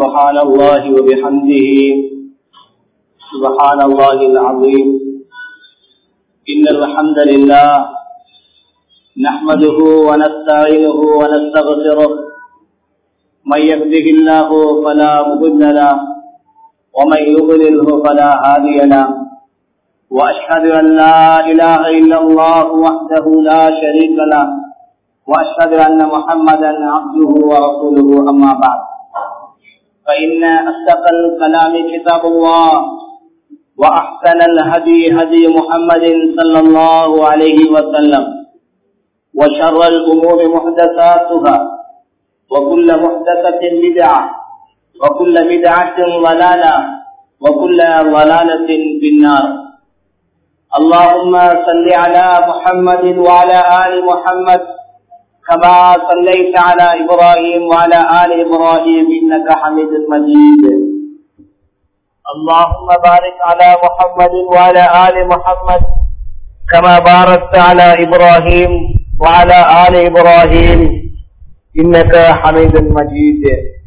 سبحان الله وبحمده سبحان الله العظيم إن الحمد لله نحمده ونستعينه ونستغفره من يهده الله فلا مضل له ومن يضلله فلا هادي له وأشهد أن لا إله إلا الله وحده لا شريك له وأشهد أن محمدا عبده ورسوله أما بعد فإن أصدق الكلام كتاب الله وأحسن الهدي هدي محمد صلى الله عليه وسلم وشر الأمور محدثاتها وكل محدثة بدعة وكل بدعة ضلالة وكل ضلالة في النار اللهم صل على محمد وعلى آل محمد كما صليت على إبراهيم وعلى آل إبراهيم إنك حميد مجيد اللهم بارك على محمد وعلى آل محمد كما باركت على إبراهيم وعلى آل إبراهيم إنك حميد مجيد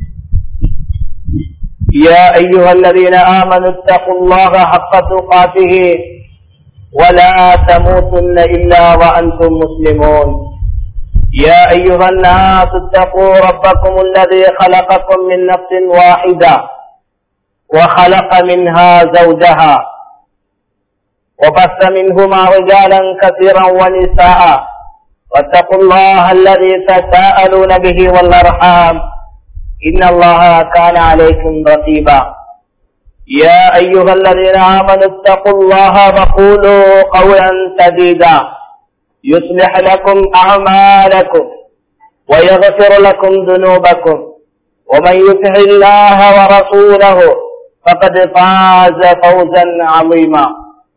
يا أيها الذين آمنوا اتقوا الله حق تقاته ولا تموتن إلا وأنتم مسلمون يا أيها الناس اتقوا ربكم الذي خلقكم من نفس واحدة وخلق منها زوجها وبث منهما رجالا كثيرا ونساء واتقوا الله الذي تساءلون به والأرحام إن الله كان عليكم رقيبا يا أيها الذين آمنوا اتقوا الله وقولوا قولا سديدا يصلح لكم أعمالكم ويغفر لكم ذنوبكم ومن يطع الله ورسوله فقد فاز فوزا عظيما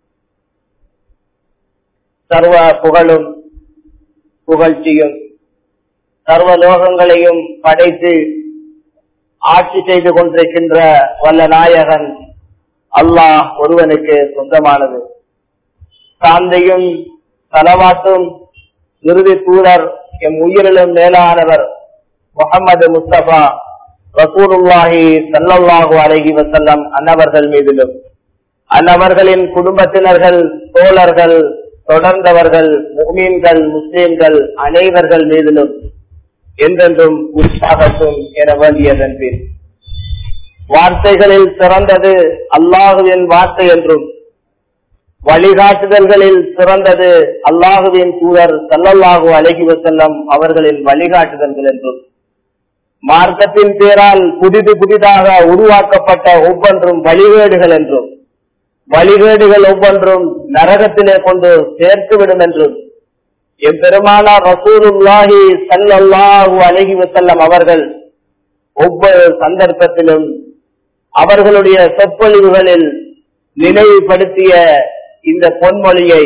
சர்வ புகழும் புகழ்ச்சியும் சர்வ லோகங்களையும் படைத்து ஆட்சி செய்து கொண்டிருக்கின்ற வல்ல நாயகன் அல்லாஹ் ஒருவனுக்கு சொந்தமானது சாந்தையும் தலவாட்டும் இறுதி தூதர் எம் உயிரிலும் மேலானவர் முகமது முஸ்தபா ரசூருல்லாஹி சல்லல்லாஹு அலஹி வசல்லம் அன்னவர்கள் மீதிலும் அன்னவர்களின் குடும்பத்தினர்கள் தோழர்கள் தொடர்ந்தவர்கள் முகமீன்கள் முஸ்லீம்கள் அனைவர்கள் மீதிலும் என்றென்றும் உற்சாகத்தும் என வேண்டியதன் பின் வார்த்தைகளில் சிறந்தது அல்லாஹுவின் வார்த்தை என்றும் வழிகாட்டுதல்களில் சிறந்தது அல்லாஹுவின் தூதர் சல்லல்லாஹு அலஹி வசல்லம் அவர்களின் வழிகாட்டுதல்கள் என்றும் மார்க்கத்தின் பேரால் புதிது புதிதாக உருவாக்கப்பட்ட ஒவ்வொன்றும் வழிகேடுகள் என்றும் வழிகேடுகள் ஒவ்வொன்றும் நரகத்திலே கொண்டு சேர்த்துவிடும் என்றும் எம்பெருமானார் ரசூலுல்லாஹி சல்லல்லாஹு அலஹி வசல்லம் அவர்கள் ஒவ்வொரு சந்தர்ப்பத்திலும் அவர்களுடைய சொற்பொழிவுகளில் நினைவுபடுத்திய இந்த பொன்மொழியை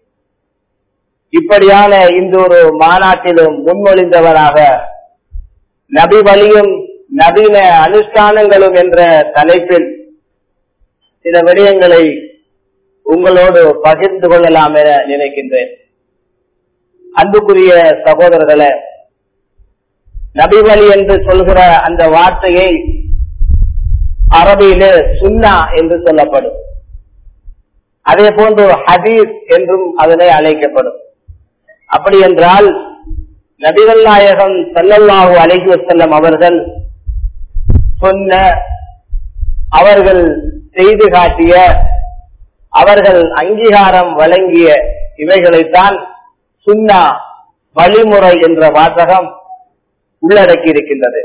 இப்படியான இந்த ஒரு மாநாட்டிலும் முன்மொழிந்தவராக நபி வழியும் நவீன அனுஷ்டானங்களும் என்ற தலைப்பில் சில விடயங்களை உங்களோடு பகிர்ந்து கொள்ளலாம் என நினைக்கின்றேன் அன்புக்குரிய சகோதரர்களே நபி வழி என்று சொல்கிற அந்த வார்த்தையை அரபியிலே சுன்னா என்று சொல்லப்படும் அதே போன்று ஹதீஸ் என்றும் அதனை அழைக்கப்படும் அப்படி என்றால் நபிகள் நாயகம் சல்லல்லாஹு அலைஹி வசல்லம் அவர்கள் சொன்ன அவர்கள் செய்து காட்டிய அவர்கள் அங்கீகாரம் வழங்கிய இவைகளைத்தான் சுன்னா வழிமுறை என்ற வாசகம் உள்ளடக்கி இருக்கின்றது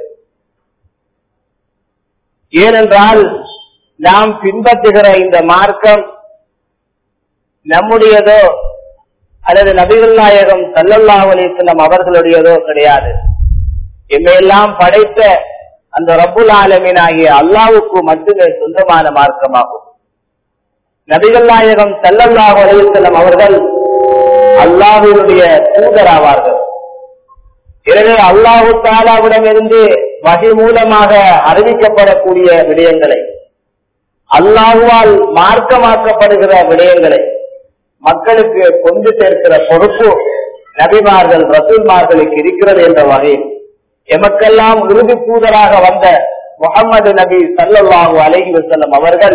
ஏனென்றால் நாம் பின்பற்றுகிற இந்த மார்க்கம் நம்முடையதோ அல்லது நபிகள் நாயகம் சல்லல்லா அலிஸ்லம் அவர்களுடையதோ கிடையாது எம்மையெல்லாம் படைத்த அந்த ரப்புல் ஆலமின் ஆகிய அல்லாவுக்கு மட்டுமே சொந்தமான மார்க்கமாகும் நபிகள் நாயகம் சல்லல்லாஹு அலிஸ்லம் அவர்கள் அல்லாஹுடைய தூதராவார்கள் எனவே அல்லாஹு தாலாவிடமிருந்து வகை மூலமாக அறிவிக்கப்படக்கூடிய விடயங்களை அல்லாஹுவால் மார்க்கமாக்கப்படுகிற விடயங்களை மக்களுக்கு கொண்டு சேர்க்கிற பொறுப்பு நபிமார்கள் ரசூல்மார்களுக்கு இருக்கிறது என்ற வகையில் எமக்கெல்லாம் இறுதி தூதராக வந்த முகமது நபி சல்லாஹூ அலஹி வசல்லம் அவர்கள்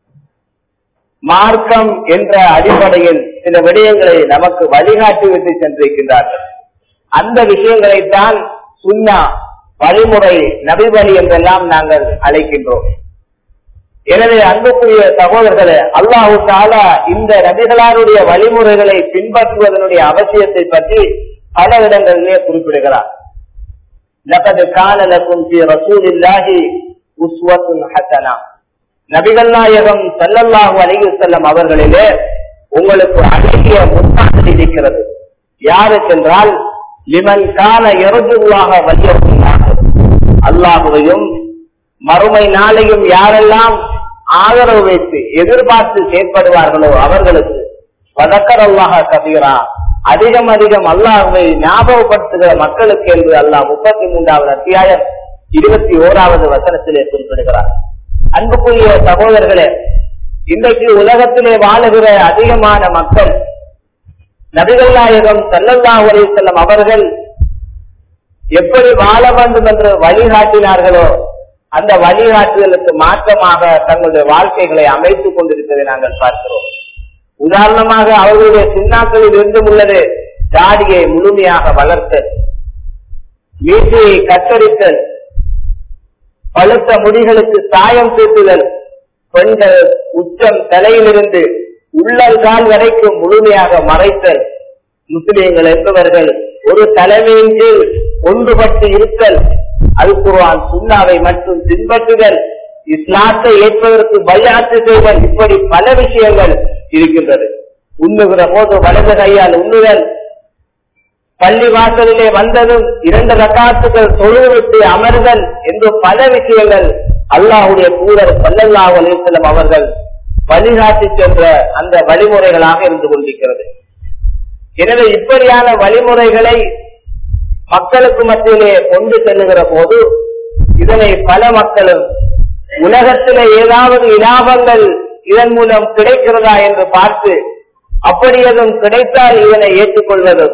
மார்க்கம் என்ற அடிப்படையில் சில விடயங்களை நமக்கு வழிகாட்டி விட்டு சென்றிருக்கின்றார்கள் அந்த விஷயங்களைத்தான் சுண்ணா வழிமுறை நபிவழி என்றெல்லாம் நாங்கள் அழைக்கின்றோம் எனவே அன்புக்குரிய சகோதரர்களே அல்லாஹு தாலா இந்த நபிகளாருடைய வழிமுறைகளை பின்பற்றுவதனுடைய அவசியத்தை பற்றி பல இடங்களிலே குறிப்பிடுகிறார் லகது காணலக்கும் ரசூலில்லாஹி உஸ்வத்துன் ஹசனா நபிகள் நாயகம் சல்லல்லாஹு அலைஹி செல்லம் அவர்களிலே உங்களுக்கு அழகிய முன்மாதிரி இருக்கிறது யாருக்கென்றால் லிமன் கால எருதுவாக வலியுறுத்தினார் அல்லாஹுவையும் மறுமை நாளையும் யாரெல்லாம் ஆதரவு வைத்து எதிர்பார்த்து செயற்படுவார்களோ அவர்களுக்கு வதக்கர் அல்லாஹ கபீரா அதிகம் அதிகம் அல்லாஹுவை ஞாபகப்படுத்துகிற மக்களுக்கு என்று அல்லாஹ் முப்பத்தி மூன்றாவது அத்தியாயம் இருபத்தி ஓராவது வசனத்திலே குறிப்பிடுகிறார் அன்புக்குரிய சகோதரர்களே இன்றைக்கு உலகத்திலே வாழுகிற அதிகமான மக்கள் நபிகள் நாயகம் சல்லல்லா செல்லம் அவர்கள் எப்படி வாழ வேண்டும் என்று வழிகாட்டினார்களோ அந்த வழிகாட்டுதலுக்கு மாற்றமாக தங்களுடைய வாழ்க்கைகளை அமைத்துக் கொண்டிருப்பதை நாங்கள் பார்க்கிறோம் உதாரணமாக அவர்களுடைய சின்னாக்களில் இருந்தும் உள்ளது தாடியை முழுமையாக வளர்த்தல் மீசையை கத்தரித்தல் பழுத்த முடிகளுக்கு சாயம் தூட்டுதல் பெண்கள் உச்சம் தலையிலிருந்து உள்ளங்கால் வரைக்கும் முழுமையாக மறைத்தல் முஸ்லிம்கள் என்பவர்கள் ஒரு தலைமையின் கீழ் ஒன்றுபட்டு இருத்தல் அது குருவான் சுண்ணாவை மட்டும் பின்பற்றுதல் இஸ்லாத்தை ஏற்பதற்கு பயாத்து செய்தல் இப்படி பல விஷயங்கள் இருக்கின்றது உண்ணுகிற போது வலது கையால் உண்ணுதல் பள்ளி வாசலிலே வந்ததும் இரண்டு ரக்காத்துக்கள் தொழுவிட்டு அமர்தல் என்று பல விஷயங்கள் அல்லாஹுடைய தூதர் சல்லல்லாஹு அலிசல்லம் அவர்கள் வழிகாட்டி சென்ற அந்த வழிமுறைகளாக இருந்து கொண்டிருக்கிறது எனவே இப்படியான வழிமுறைகளை மக்களுக்கு மத்தியிலே கொண்டு செல்லுகிற போது இதனை பல மக்களும் உலகத்திலே ஏதாவது இலாபங்கள் இதன் மூலம் கிடைக்கிறதா என்று பார்த்து அப்படி எதுவும் கிடைத்தால் இதனை ஏற்றுக்கொள்வதும்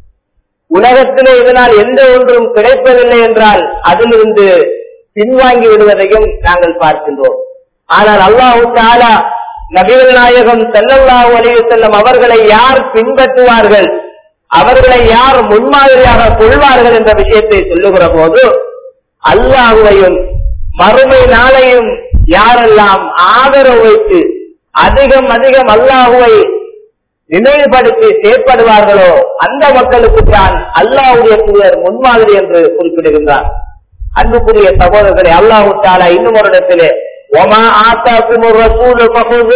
உலகத்திலே இதனால் எந்த ஒன்றும் கிடைப்பதில்லை என்றால் அதிலிருந்து பின்வாங்கி விடுவதையும் நாங்கள் பார்க்கின்றோம் ஆனால் அல்லாஹு தாலா நபிகள் நாயகம் செல்லல்லாஹு அலைய செல்லும் அவர்களை யார் பின்பற்றுவார்கள் அவர்களை யார் முன்மாதிரியாக கொள்வார்கள் என்ற விஷயத்தை சொல்லுகிற போது அல்லாஹுவையும் மறுமை நாளையும் யாரெல்லாம் ஆதரவு வைத்து அதிகம் அதிகம் அல்லாஹுவை நினைவுபடுத்தி செயற்படுவார்களோ அந்த மக்களுக்கு தான் அல்லாஹுடைய தூதர் முன்மாதிரி என்று குறிப்பிடுகின்றார் அன்புக்குரிய சகோதரர்களை அல்லாஹு தாலா இன்னும் ஒரு இடத்திலே ஒமா ஆத்தாக்கும் ஒரு ரசூல் பகுது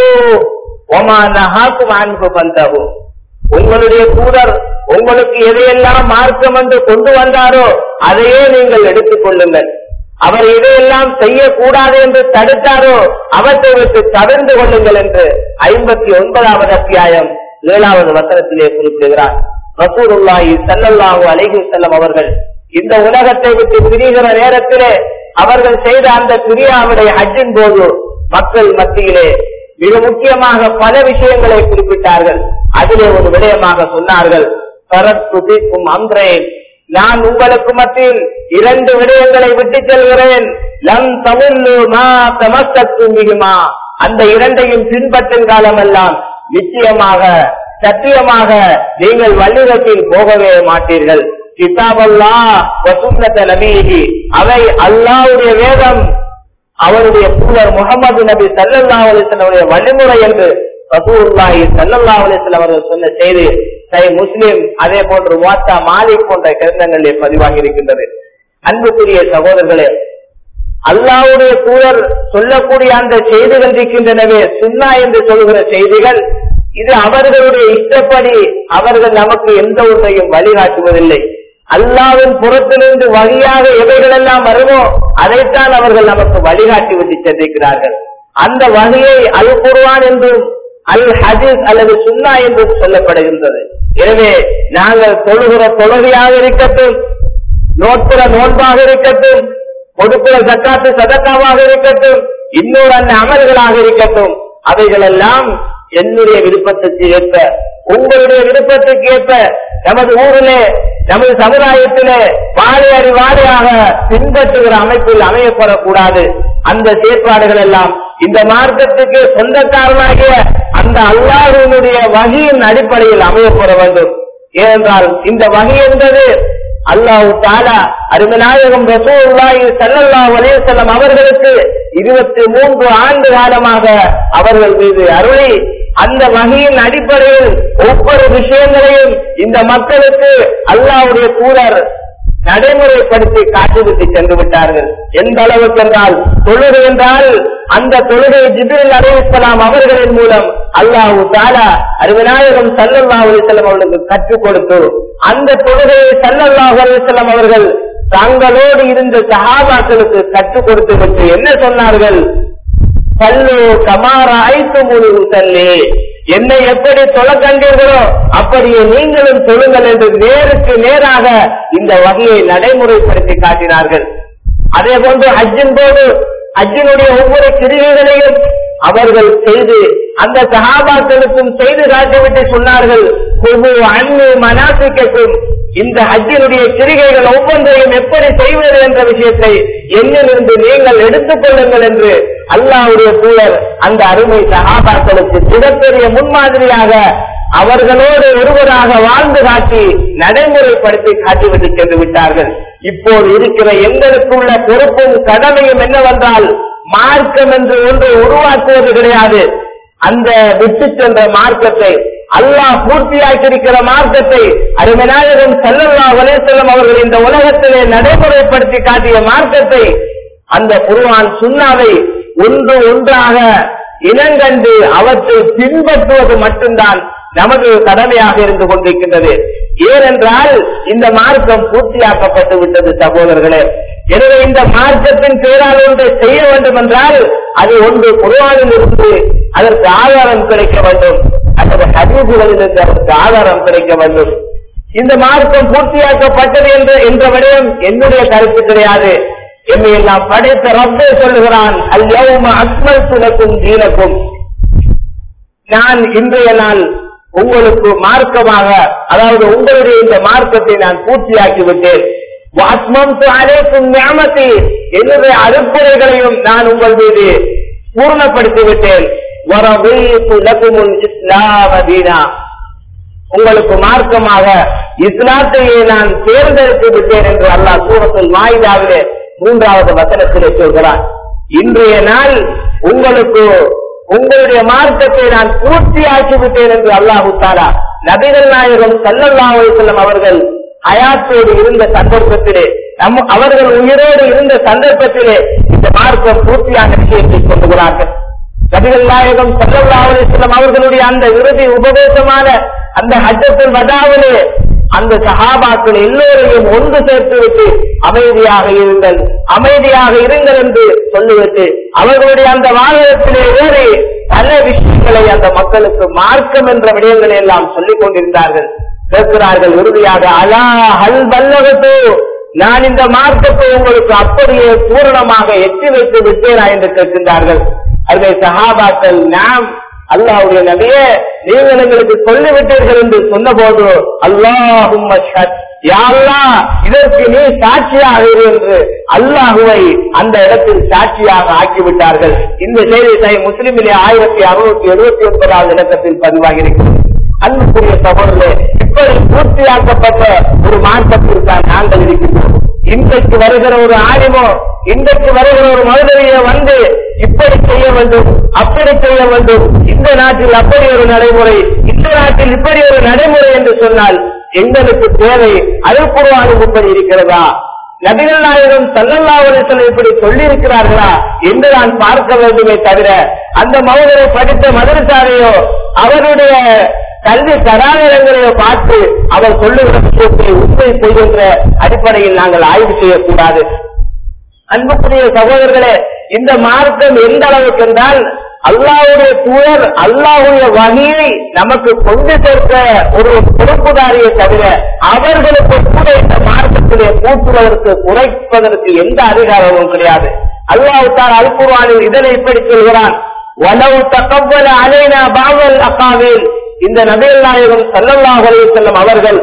ஒமா நகாக்கும் அன்பு பந்தகு உங்களுடைய தூதர் உங்களுக்கு எதையெல்லாம் மார்க்கம் என்று கொண்டு வந்தாரோ அதையே நீங்கள் எடுத்துக் கொள்ளுங்கள் அவர் இதையெல்லாம் செய்யக்கூடாது என்று தடுத்தாரோ அவற்றை விட்டு தவிர்ந்து கொள்ளுங்கள் என்று ஐம்பத்தி ஒன்பதாவது அத்தியாயம் ஏழாவது வசனத்திலே குறிப்பிடுகிறார் ரசூருல்லாஹி சல்லல்லாஹு அலைஹி செல்லம் அவர்கள் இந்த உலகத்தை விட்டு பிரிகிற நேரத்திலே அவர்கள் செய்த அந்த பிரியாவுடைய ஹஜ்ஜின் போது மக்கள் மத்தியிலே மிக முக்கியமாக பல விஷயங்களை குறிப்பிட்டார்கள் அதிலே ஒரு விடயமாக சொன்னார்கள் சரத்துதிக்கும் அன்றேன் நான் உங்களுக்கு மத்தியில் இரண்டு விடயங்களை விட்டு செல்கிறேன் லம் தமிழ் மா தமசத்து மிகுமா அந்த இரண்டையும் பின்பற்றும் காலமெல்லாம் நிச்சயமாக சத்தியமாக நீங்கள் வள்ளிடத்தில் போகவே மாட்டீர்கள் கிதாபல்லா வசுன்னத நபீகி அவை அல்லாவுடைய வேதம் அவருடைய தூதர் முகமது நபி சல்லல்லா அலிசனுடைய வழிமுறை என்று ரசூல்லாஹி சல்லல்லா அலிஸ்லாம் அவர்கள் சொன்ன செய்தி சை முஸ்லிம் அதே போன்று வாத்தா மாலிக் போன்ற கிரந்தங்களிலே பதிவாகி இருக்கின்றது அன்புக்குரிய சகோதரர்களே அல்லாவுடைய தூதர் சொல்லக்கூடிய அந்த செய்திகள் இருக்கின்றனவே சுன்னா என்று சொல்கிற செய்திகள் இது அவர்களுடைய இஷ்டப்படி அவர்கள் நமக்கு எந்த ஒன்றையும் வழிகாட்டுவதில்லை அல்லாவின் புறத்திலிருந்து வழியாக எவைகளெல்லாம் வருமோ அதைத்தான் அவர்கள் நமக்கு வழிகாட்டி விட்டு சென்றிருக்கிறார்கள் அந்த வகையை அல் குர்வான் என்றும் அல் ஹதீஸ் அல்லது சுன்னா என்றும் சொல்லப்படுகின்றது எனவே நாங்கள் தொழுகிற தொழுகையாக இருக்கட்டும் நோட்புற நோன்பாக இருக்கட்டும் கொடுக்கிற சக்காத்து சதக்காவாக இருக்கட்டும் இன்னொரு அந்த அமல்களாக இருக்கட்டும் அவைகளெல்லாம் என்னுடைய விருப்பத்துக்கு ஏற்ப உங்களுடைய விருப்பத்துக்கு ஏற்ப நமது ஊரிலே நமது சமுதாயத்திலே வாழையடி வாழையாக பின்பற்றுகிற அமைப்பில் அமையப்படக்கூடாது அந்த செயற்பாடுகள் எல்லாம் இந்த மார்க்கத்துக்கு சொந்தக்காரனாகிய அந்த அல்லாஹினுடைய வகையின் அடிப்படையில் அமையப்பட வேண்டும் ஏனென்றால் இந்த வகை என்பது அல்லாஹு தாலா அருமநாயகம் ரசூல்லாஹி ஸல்லல்லாஹு அலைஹி வஸல்லம் அவர்களுக்கு இருபத்தி மூன்று ஆண்டு காலமாக அவர்கள் மீது அருளி அந்த வகையின் அடிப்படையில் ஒவ்வொரு விஷயங்களையும் இந்த மக்களுக்கு அல்லாஹ்வுடைய தூதர் நடைமுறைப்படுத்தி காட்டுவிட்டு சென்று விட்டார்கள் எந்த அளவுக்கு என்றால் தொழுகை என்றால் அந்த தொழுகை ஜிபிரில் அலிஸ்லாம் அவர்களின் மூலம் அல்லாஹு தாலா அருவிநாயகம் சல்லல்லாஹு அலிஸ்லாம் அவர்களுக்கு கற்றுக் கொடுத்து அந்த தொழுகையை சல்லல்லாஹு அலிஸ்லாம் அவர்கள் தங்களோடு இருந்த சஹாபாக்களுக்கு கற்றுக் கொடுத்து விட்டு என்ன சொன்னார்கள் சல்லு கமார ஐத்து முழு சல்லே என்னை எப்படி தொலை கண்டீர்களோ அப்படியே நீங்களும் சொல்லுங்கள் என்று நேருக்கு நேராக இந்த வகையை நடைமுறைப்படுத்தி காட்டினார்கள் அதே போன்று ஹஜ்ஜின் போது ஹஜ்ஜினுடைய ஒவ்வொரு கிரிகைகளையும் அவர்கள் செய்து அந்த சகாபாக்களுக்கும் செய்து காட்டிவிட்டு சொன்னார்கள் குழு அன்பு மனாசிக்கும் இந்த ஹஜ்ஜினுடைய கிரிகைகள் ஒவ்வொன்றையும் எப்படி செய்வது என்ற விஷயத்தை என்னிலிருந்து நீங்கள் எடுத்துக் கொள்ளுங்கள் என்று அல்லாவுடைய தூதர் அந்த அருமை சகாபாக்களுக்கு மிகப்பெரிய முன்மாதிரியாக அவர்களோடு ஒருவராக வாழ்ந்து காட்டி நடைமுறைப்படுத்தி காட்டிவிட்டு சென்று விட்டார்கள் இப்போது இருக்கிற எங்களுக்குள்ள பொறுப்பும் கடமையும் என்னவென்றால் மார்க்கம் என்று ஒன்று உருவாக்குவது கிடையாது அந்த விட்டு சென்ற மார்க்கத்தை அல்லாஹ் பூர்த்தியாக்கியிருக்கிற மார்க்கத்தை அருமநாயகம் செல்லல்லா வலேசல்லம் அவர்கள் இந்த உலகத்திலே நடைமுறைப்படுத்தி காட்டிய மார்க்கத்தை அந்த குருவான் சுண்ணாவை ஒன்று ஒன்றாக இனங்கண்டு அவற்றை பின்பற்றுவது மட்டும்தான் நமது கடமையாக இருந்து கொண்டிருக்கின்றது ஏனென்றால் இந்த மார்க்கம் பூர்த்தியாக்கப்பட்டு விட்டது சகோதரர்களே எனவே இந்த மார்க்கத்தின் பேரால் ஒன்றை செய்ய வேண்டும் என்றால் அது ஒன்று குருவானில் இருந்து அதற்கு ஆதாரம் கிடைக்க வேண்டும் அல்லது ஹதீசுகளில் இருந்து அதற்கு ஆதாரம் கிடைக்க வேண்டும் இந்த மார்க்கம் பூர்த்தியாக்கப்பட்டது என்று என்ற விடயம் என்னுடைய கருத்து கிடையாது என்னை எல்லாம் படைத்த ரப்பே சொல்லுகிறான் அல்யவும அக்மல் துலக்கும் தீனக்கும் நான் இன்றைய நாள் உங்களுக்கு மார்க்கமாக அதாவது உங்களுடைய இந்த மார்க்கத்தை நான் பூர்த்தியாக்கி விட்டேன் அழைக்கும் ஞாபகத்தை என்னுடைய அறுப்புரைகளையும் நான் உங்கள் மீது பூர்ணப்படுத்தி விட்டேன் இஸ்லாமதீனா உங்களுக்கு மார்க்கமாக இஸ்லாத்தையே நான் தேர்ந்தெடுத்து விட்டேன் என்று அல்லாஹ் சூரத்தில் மாயுதாவிலே மூன்றாவது வசனத்திலே சொல்கிறான் இன்றைய நாள் உங்களுக்கு உங்களுடைய மார்க்கத்தை நான் பூர்த்தியாக்கி விட்டேன் என்று அல்லாஹு தாலா நபிகள் நாயகம் சல்லல்லா செல்லம் அவர்கள் அயாத்தோடு இருந்த சந்தர்ப்பத்திலே நம் அவர்கள் உயிரோடு இருந்த சந்தர்ப்பத்திலே இந்த மார்க்கம் பூர்த்தியான விஷயத்தை கொண்டுகிறார்கள் நபிகள் நாயகம் சல்லல்லா செல்லம் அவர்களுடைய அந்த இறுதி உபதேசமான அந்த ஹஜ்ஜத்தில் வதாவிலே அந்த சகாபாக்கள் எல்லோரையும் ஒன்று சேர்த்து விட்டு அமைதியாக இருங்கள் அமைதியாக இருங்கள் என்று சொல்லிவிட்டு அவர்களுடைய அந்த வாகனத்திலே ஏறி பல விஷயங்களை அந்த மக்களுக்கு மார்க்கம் என்ற விடயங்களை எல்லாம் சொல்லிக் கொண்டிருந்தார்கள் கேட்கிறார்கள் இறுதியாக அலா ஹல் வல்லகத்து நான் இந்த மார்க்கத்தை உங்களுக்கு அப்படியே பூரணமாக எட்டி வைத்து விட்டேனா என்று கேட்கின்றார்கள் அதை சகாபாக்கள் நாம் அல்லாவுடைய நபியே நீங்கள் எங்களுக்கு சொல்லிவிட்டீர்கள் என்று சொன்ன போது அல்லாஹும் இதற்கு நீ சாட்சியாக இரு என்று அல்லாஹுவை அந்த இடத்தில் சாட்சியாக ஆக்கிவிட்டார்கள் இந்த செய்தி முஸ்லிமிலே ஆயிரத்தி அறுநூத்தி எழுபத்தி ஒன்பதாவது இலக்கத்தில் பதிவாகி இருக்கிறது அன்புக்குரிய சகோதரே இப்படி பூர்த்தியாக்கப்பட்ட ஒரு மாற்றத்திற்காக நாங்கள் இருக்கின்றோம் இன்றைக்கு வருகிற ஒரு ஆலிமோ இன்றைக்கு வருகிற ஒரு மதுரையை வந்து இப்படி செய்ய வேண்டும் அப்படி செய்ய வேண்டும் இந்த நாட்டில் அப்படி ஒரு நடைமுறை இந்த நாட்டில் இப்படி ஒரு நடைமுறை என்று சொன்னால் எங்களுக்கு தேவை அருள்புறவாக இப்படி இருக்கிறதா நபிகள் நாயகம் சல்லல்லாவுடன் இப்படி சொல்லி இருக்கிறார்களா என்று நான் பார்க்க வேண்டுமே தவிர அந்த மௌனரை படித்த மதரசாரையோ அவருடைய கல்வி தராதரங்களையோ பார்த்து அவர் சொல்லுகிற விஷயத்தை உண்மை செய்கின்ற அடிப்படையில் நாங்கள் ஆய்வு செய்யக்கூடாது அன்புக்குரிய சகோதரர்களே இந்த மார்க்கம் எந்த அளவுக்கு என்றால் அல்லாவுடைய தூதர் அல்லாவுடைய வகையை நமக்கு கொண்டு சேர்க்க ஒரு பொறுப்புதாரியை தவிர அவர்களுக்கு கூட இந்த மார்க்கத்திலே கூட்டுவதற்கு குறைப்பதற்கு எந்த அதிகாரமும் கிடையாது அல்லாவுத்தார் அல்குர்வானில் இதனை இப்படி சொல்கிறான் வலவு தகவல் அலைனா பாவல் அக்காவில் இந்த நபிகள் நாயகம் சல்லல்லாஹு அலைஹி வஸல்லம் அவர்கள்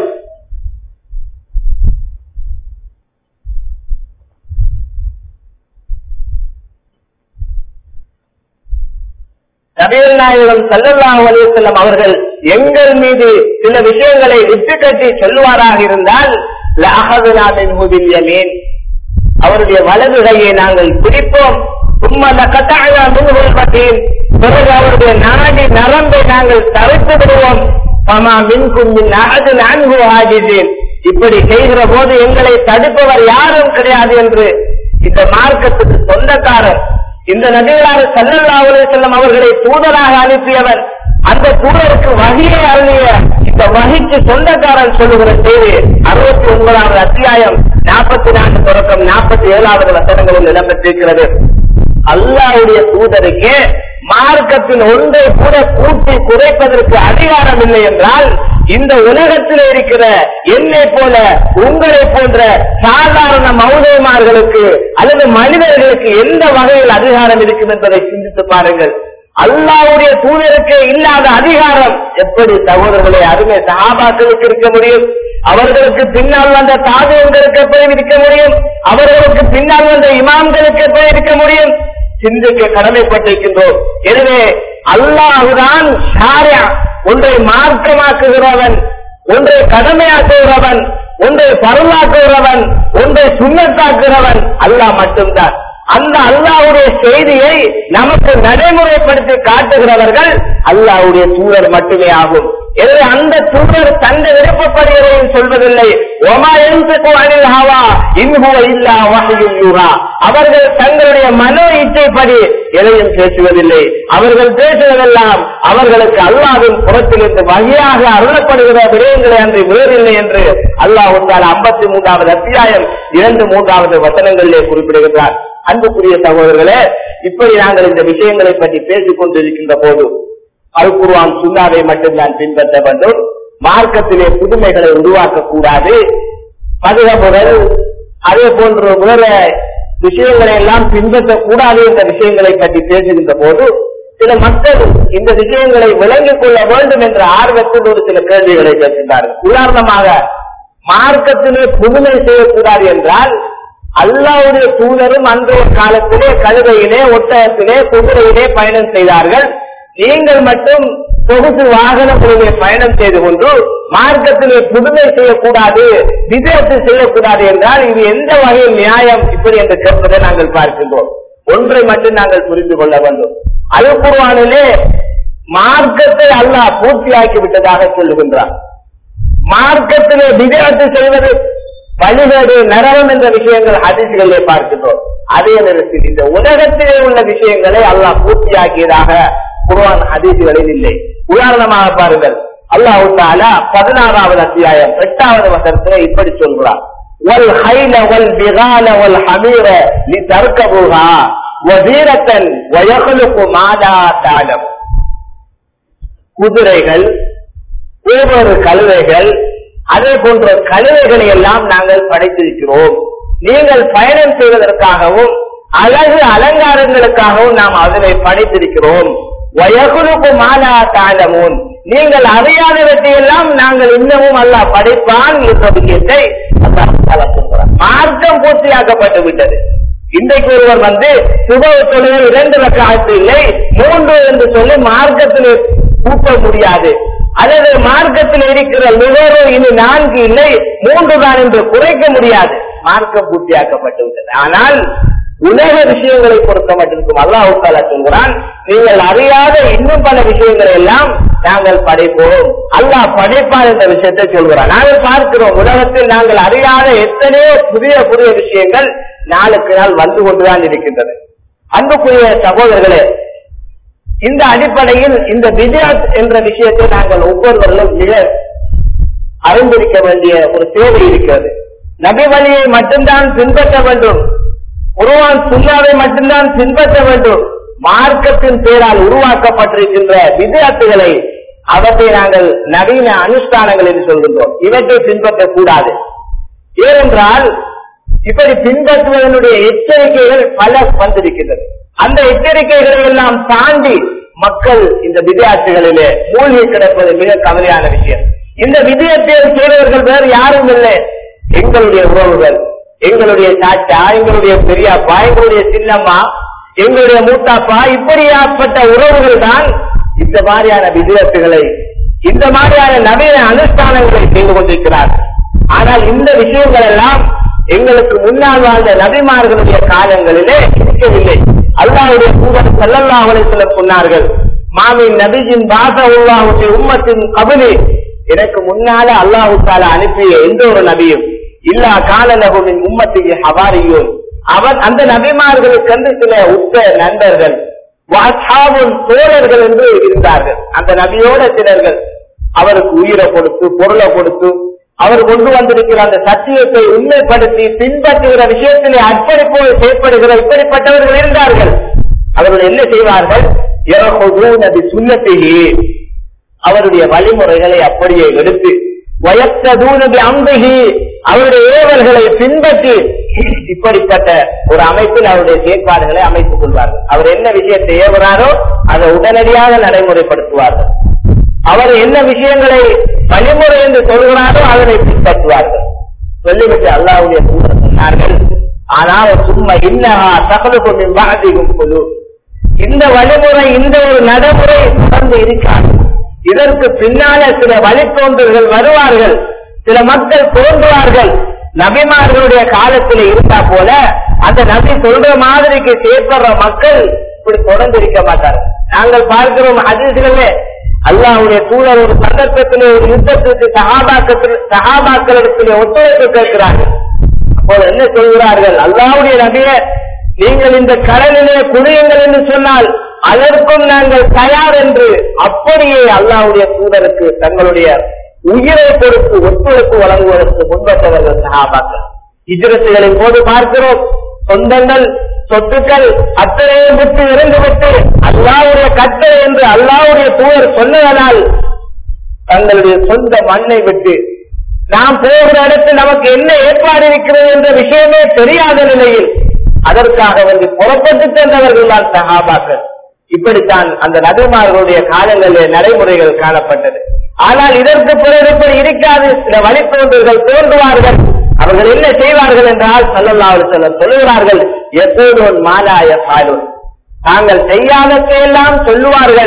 நபிகள் நாயகம் சல்லல்லாஹு அலைஹி வஸல்லம் அவர்கள் எங்கள் மீது சில விஷயங்களை விட்டு கட்டி சொல்லுவாராக இருந்தால் லஅஹதுனா மின்ஹு பில் யமீன் அவருடைய வலது கையை நாங்கள் பிடிப்போம் சும்மா லகதஅனா மின்ஹு பத்தீன் பிறகு அவருடைய நாடி நரம்பை நாங்கள் தவிர்த்து விடுவோம் பமா மின்கும் மின் அஹதின் அன்ஹு ஹாஜிதீன் இப்படி செய்கிற போது எங்களை தடுப்பவர் யாரும் கிடையாது என்று இந்த மார்க்கத்துக்கு சொந்தக்காரர் இந்த நபிகளார் சல்லல்லாஹு அலைஹி வஸல்லம் அவர்களை தூதராக அனுப்பியவர் அந்த தூதருக்கு வகையை அருளிய இந்த வகைக்கு சொந்தக்காரன் சொல்லுகிற செய்தி அறுபத்தி ஒன்பதாவது அத்தியாயம் நாற்பத்தி நான்கு தொடக்கம் நாற்பத்தி ஏழாவது வசனங்களில் இடம்பெற்றிருக்கிறது அல்லாவுடைய தூதருக்கு மார்க்கத்தின் ஒன்றை கூட கூட்டி குறைப்பதற்கு அதிகாரம் இல்லை என்றால் இந்த உலகத்தில் இருக்கிற என்னை போல உங்களை போன்ற சாதாரண மௌதமார்களுக்கு அல்லது மனிதர்களுக்கு எந்த வகையில் அதிகாரம் இருக்கும் என்பதை சிந்தித்து பாருங்கள் அல்லாவுடைய தூதருக்கு இல்லாத அதிகாரம் எப்படி சகோதரர்களை அருமை சகாபாக்களுக்கு இருக்க முடியும் அவர்களுக்கு பின்னால் வந்த தாதவங்களுக்கு எப்படி இருக்க முடியும் அவர்களுக்கு பின்னால் வந்த இமாம்களுக்கு எப்படி இருக்க முடியும் சிந்திக்க கடமைப்பட்டிருக்கின்றோம் எனவே அல்லாஹுதான் ஒன்றை மார்க்கமாக்குகிறவன் ஒன்றை கடமையாக்குகிறவன் ஒன்றை பருளாக்குகிறவன் ஒன்றை சுண்ணத்தாக்குகிறவன் அல்லாஹ் மட்டும்தான் அந்த அல்லாவுடைய செய்தியை நமக்கு நடைமுறைப்படுத்தி காட்டுகிறவர்கள் அல்லாவுடைய தூதர் மட்டுமே ஆகும் எனவே அந்த தூதர் தந்த விருப்பப்படுகிறதையும் சொல்வதில்லை அவர்கள் தங்களுடைய மனோ இச்சைப்படி எதையும் பேசுவதில்லை அவர்கள் பேசுவதெல்லாம் அவர்களுக்கு அல்லாவின் புறத்திலிருந்து வகையாக அருளப்படுகிற விடயங்களை அன்று வேறில்லை என்று அல்லாஹ் ஐம்பத்தி மூன்றாவது அத்தியாயம் இரண்டு மூன்றாவது வசனங்களிலே குறிப்பிடுகிறார் அன்புக்குரிய சகோதரர்களே இப்படி நாங்கள் இந்த விஷயங்களை பற்றி பேசிக் கொண்டிருக்கின்ற போது அல் குர்வான் சுண்ணாவை மட்டும்தான் பின்பற்ற வேண்டும் மார்க்கத்திலே புதுமைகளை உருவாக்க கூடாது மதுகமுகள் அதே போன்ற வேற விஷயங்களை எல்லாம் பின்பற்றக்கூடாது என்ற விஷயங்களை பற்றி பேசுகின்ற போது சில மக்கள் இந்த விஷயங்களை விளங்கிக் கொள்ள வேண்டும் என்ற ஆர்வத்தில் ஒரு சில கேள்விகளை கேட்கின்றார்கள் உதாரணமாக மார்க்கத்திலே புதுமை செய்யக்கூடாது என்றால் அல்லாவுடைய தூதரும் அன்றைய காலத்திலே கழுதையிலே ஒட்டகத்திலே குதிரையிலே பயணம் செய்தார்கள் நீங்கள் மட்டும் சொகுசு வாகனங்களிலே பயணம் செய்து கொண்டு மார்க்கத்திலே புதுமை செய்யக்கூடாது விதத்து செய்யக்கூடாது என்றால் இது எந்த வகையில் நியாயம் இப்படி என்று கேட்பதை நாங்கள் பார்க்கின்றோம் ஒன்றை மட்டும் நாங்கள் புரிந்து கொள்ள வேண்டும் அது குருவானிலே மார்க்கத்தை அல்லாஹ் பூர்த்தியாக்கி விட்டதாக சொல்லுகின்றார் மார்க்கத்திலே விதத்து செய்வது வழிகேடு நரகம் என்ற விஷயங்கள் ஹதீஸ்களிலே பார்க்கின்றோம் அதே நேரத்தில் இந்த உலகத்திலே உள்ள விஷயங்களை அல்லாஹ் பூர்த்தியாக்கியதாக குர்ஆன் ஹதீஸ்களில் இல்லை உதாரணமாக பாருங்கள் அல்லாஹு தாலா பதினாறாவது அத்தியாயம் எட்டாவது வசனத்திலே இப்படி சொல்கிறார் வல் ஹைல வல் பிகால வல் ஹமீர நீ தர்க்கபுகா வதீரத்தன் வயகுலுக்கு மாதா தாடம் குதிரைகள் ஒவ்வொரு கழுதைகள் அதே போன்ற கழுதைகளை எல்லாம் நாங்கள் படைத்திருக்கிறோம் நீங்கள் பயணம் செய்வதற்காகவும் அழகு அலங்காரங்களுக்காகவும் நாம் அதனை படைத்திருக்கிறோம் வயகுலுக்கு மாலா தாண்டமும் நீங்கள் அறியாதவற்றை எல்லாம் நாங்கள் இன்னமும் அல்ல படைப்பான் என்ற விஷயத்தை மார்க்கம் பூர்த்தியாக்கப்பட்டு விட்டது இன்றைக்கு ஒருவர் வந்து சுப தொழில் இரண்டு ரக்காத்து இல்லை மூன்று என்று சொல்லி மார்க்கத்தில் கூட்ட முடியாது அல்லது மார்க்கத்தில் இருக்கிற நுகர்வு இனி நான்கு இல்லை மூன்று தான் என்று குறைக்க முடியாது மார்க்கம் பூர்த்தியாக்கப்பட்டு விட்டது ஆனால் உலக விஷயங்களை பொறுத்த மட்டிருக்கும் அல்லாஹால சொல்கிறான் நீங்கள் அறியாத இன்னும் பல விஷயங்களை எல்லாம் நாங்கள் படைப்போம் அல்லாஹ் படைப்பார் என்ற விஷயத்தை சொல்கிறான் நாங்கள் பார்க்கிறோம் உலகத்தில் நாங்கள் அறியாத எத்தனையோ புதிய புதிய விஷயங்கள் நாளுக்கு நாள் வந்து கொண்டுதான் இருக்கின்றது அன்புக்குரிய சகோதரர்களே இந்த அடிப்படையில் இந்த விஜயாத் என்ற விஷயத்தை நாங்கள் ஒவ்வொருவர்களும் மிக அறிந்திருக்க வேண்டிய ஒரு தேவை இருக்கிறது நபி வழியை மட்டும்தான் பின்பற்ற வேண்டும் உருவான் சுண்ணாவை மட்டும்தான் பின்பற்ற வேண்டும் மார்க்கத்தின் பேரால் உருவாக்கப்பட்டிருக்கின்ற விதத்துகளை அவற்றை நாங்கள் நவீன அனுஷ்டானங்கள் என்று சொல்கின்றோம் இவற்றை பின்பற்றக்கூடாது ஏனென்றால் இப்படி பின்பற்றுவதனுடைய எச்சரிக்கைகள் பல வந்திருக்கின்றது அந்த எச்சரிக்கைகளை எல்லாம் தாண்டி மக்கள் இந்த விளையாட்டுகளிலே மூழ்கி கிடப்பது மிக கவலையான விஷயம் இந்த விஜயத்தை செய்தவர்கள் வேறு யாரும் இல்லை எங்களுடைய உறவுகள் எங்களுடைய சாச்சா எங்களுடைய பெரியப்பா எங்களுடைய சின்னம்மா எங்களுடைய மூத்தாப்பா இப்படியாப்பட்ட உறவுகள் தான் இந்த மாதிரியான விஜயத்துகளை இந்த மாதிரியான நவீன அனுஷ்டானங்களை செய்து கொண்டிருக்கிறார்கள் ஆனால் இந்த விஷயங்கள் எல்லாம் எங்களுக்கு முன்னால் வாழ்ந்த நபிமார்களுடைய காலங்களிலே இருக்கவில்லை அல்லாவுடைய தூதர் செல்லல்லா அவளை சொன்னார்கள் மாமின் நபிஜின் பாச உள்ளாவுடைய உம்மத்தின் கபலி எனக்கு முன்னால அல்லாஹு தாலா அனுப்பிய எந்த ஒரு நபியும் இல்லா காலலகுவின் உம்மத்திக்கு ஹவாரியும் அவர் அந்த நபிமார்களுக்கு வந்து சில உத்த நண்பர்கள் வாசாவும் தோழர்கள் என்று இருந்தார்கள் அந்த நபியோட சிலர்கள் அவருக்கு உயிரை கொடுத்து பொருளை கொடுத்து அவர் கொண்டு வந்திருக்கிற அந்த சத்தியத்தை உண்மைப்படுத்தி பின்பற்றுகிற விஷயத்திலே அர்ப்பணிப்போடு செயற்படுகிற இப்படிப்பட்டவர்கள் இருந்தார்கள் அவர்கள் என்ன செய்வார்கள் நபி சுண்ணத்தையே அவருடைய வழிமுறைகளை அப்படியே எடுத்து வயத்தூனபி அம்பகி அவருடைய ஏவல்களை பின்பற்றி இப்படிப்பட்ட ஒரு அமைப்பில் அவருடைய செயற்பாடுகளை அமைத்துக் கொள்வார்கள் அவர் என்ன விஷயத்தை ஏவுறாரோ அதை உடனடியாக நடைமுறைப்படுத்துவார்கள் அவர் என்ன விஷயங்களை வழிமுறை என்று சொல்கிறாரோ அதனை பின்பற்றுவார்கள் சொல்லிவிட்டு அல்லாவுடைய தூதர் சொன்னார்கள் ஆனால் சும்மா இன்னஹா தகவல் பாதிக்கும் குழு இந்த வழிமுறை இந்த ஒரு நடைமுறை தொடர்ந்து இருக்காது இதற்கு பின்னால சில வழித்தோன்றல்கள் வருவார்கள் சில மக்கள் தோன்றுவார்கள் நபிமார்களுடைய காலத்தில் இருந்தா போல அந்த நபி சொல்ற மாதிரிக்கு செயற்படுற மக்கள் இப்படி தொடர்ந்து இருக்க மாட்டார்கள் நாங்கள் பார்க்கிறோம் அதிர்ச்சிகளே அல்லாவுடைய தூதர் ஒரு சந்தர்ப்பத்திலே ஒரு யுத்தத்திற்கு சகாபாக்கத்தில் சகாபாக்களிடத்திலே ஒத்துழைப்பு கேட்கிறார்கள் அப்போது என்ன சொல்கிறார்கள் அல்லாவுடைய நபிய நீங்கள் இந்த கடலிலே குடியுங்கள் என்று சொன்னால் அதற்கும் நாங்கள் தயார் என்று அப்படியே அல்லாவுடைய தூதருக்கு தங்களுடைய உயிரை கொடுத்து ஒத்துழைப்பு வழங்குவதற்கு முன்பட்டவர்கள் சகாபாக்கள் இஜரத்துகளின் போது பார்க்கிறோம் சொந்தங்கள் சொத்துக்கள் அத்தனையும் விட்டு இறந்துவிட்டு அல்லாவுடைய கட்டளை என்று அல்லாவுடைய தூதர் சொன்னதனால் தங்களுடைய சொந்த மண்ணை விட்டு நாம் போகிற இடத்தில் நமக்கு என்ன ஏற்பாடு இருக்கிறது என்ற விஷயமே தெரியாத நிலையில் அதற்காக வந்து புறப்பட்டு சென்றவர்கள் தான் சகாபாக்கள் இப்படித்தான் அந்த நபிமார்களுடைய காலங்களிலே நடைமுறைகள் காணப்பட்டது ஆனால் இதற்கு பிறகு இப்படி இருக்காது சில வழித்தோன்றர்கள் தோன்றுவார்கள் அவர்கள் என்ன செய்வார்கள் என்றால் சல்லல்லாஹு செல்லம் சொல்லுகிறார்கள் எப்போதும் மாலாய பாலும் தாங்கள் செய்யாததையெல்லாம் சொல்லுவார்கள்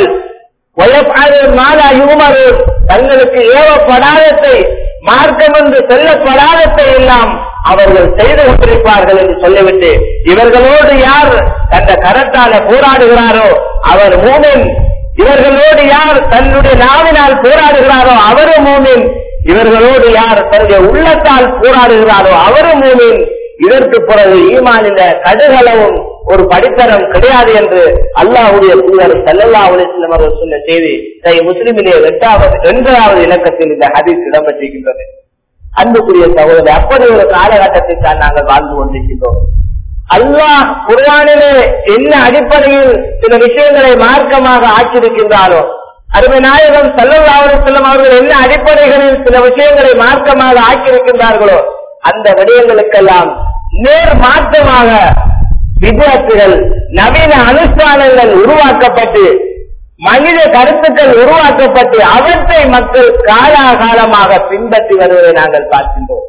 மாலா யுமரு தங்களுக்கு ஏவப்படாதத்தை மார்க்கம் என்று சொல்லப்படாததை எல்லாம் அவர்கள் செய்து கொண்டிருப்பார்கள் என்று சொல்லிவிட்டு இவர்களோடு யார் தந்த கரத்தால போராடுகிறாரோ அவர் மூமின் இவர்களோடு யார் தன்னுடைய நாவினால் போராடுகிறாரோ அவரும் மூமின் இவர்களோடு யார் தன்னுடைய உள்ளத்தால் போராடுகிறாரோ அவரும் மூமின் இதற்கு பிறகு ஈமானில கடுகளவும் ஒரு படித்தரம் கிடையாது என்று அல்லாஹுடைய தூதர் சல்லல்லா அலிஸ்லம் அவர்கள் சொன்ன செய்தி சை முஸ்லிமிலே எட்டாவது இரண்டாவது இலக்கத்தில் இந்த ஹதீஸ் இடம்பெற்றிருக்கின்றது அன்புக்குரிய சகோதரர் அப்படி ஒரு காலகட்டத்தை தான் நாங்கள் வாழ்ந்து கொண்டிருக்கின்றோம் அல்லாஹ் குர்ஆனிலே என்ன அடிப்படையில் சில விஷயங்களை மார்க்கமாக ஆக்கியிருக்கின்றாரோ அருமை நாயகம் சல்லல்லாஹு செல்லும் அவர்கள் என்ன அடிப்படைகளில் சில விஷயங்களை மார்க்கமாக ஆக்கியிருக்கின்றார்களோ அந்த விடயங்களுக்கெல்லாம் நேர் மாற்றமாக வித்தியார்த்திகள் நவீன அனுஷ்டானங்கள் உருவாக்கப்பட்டு மனித கருத்துக்கள் உருவாக்கப்பட்டு அவற்றை மக்கள் காலாகாலமாக பின்பற்றி வருவதை நாங்கள் பார்க்கின்றோம்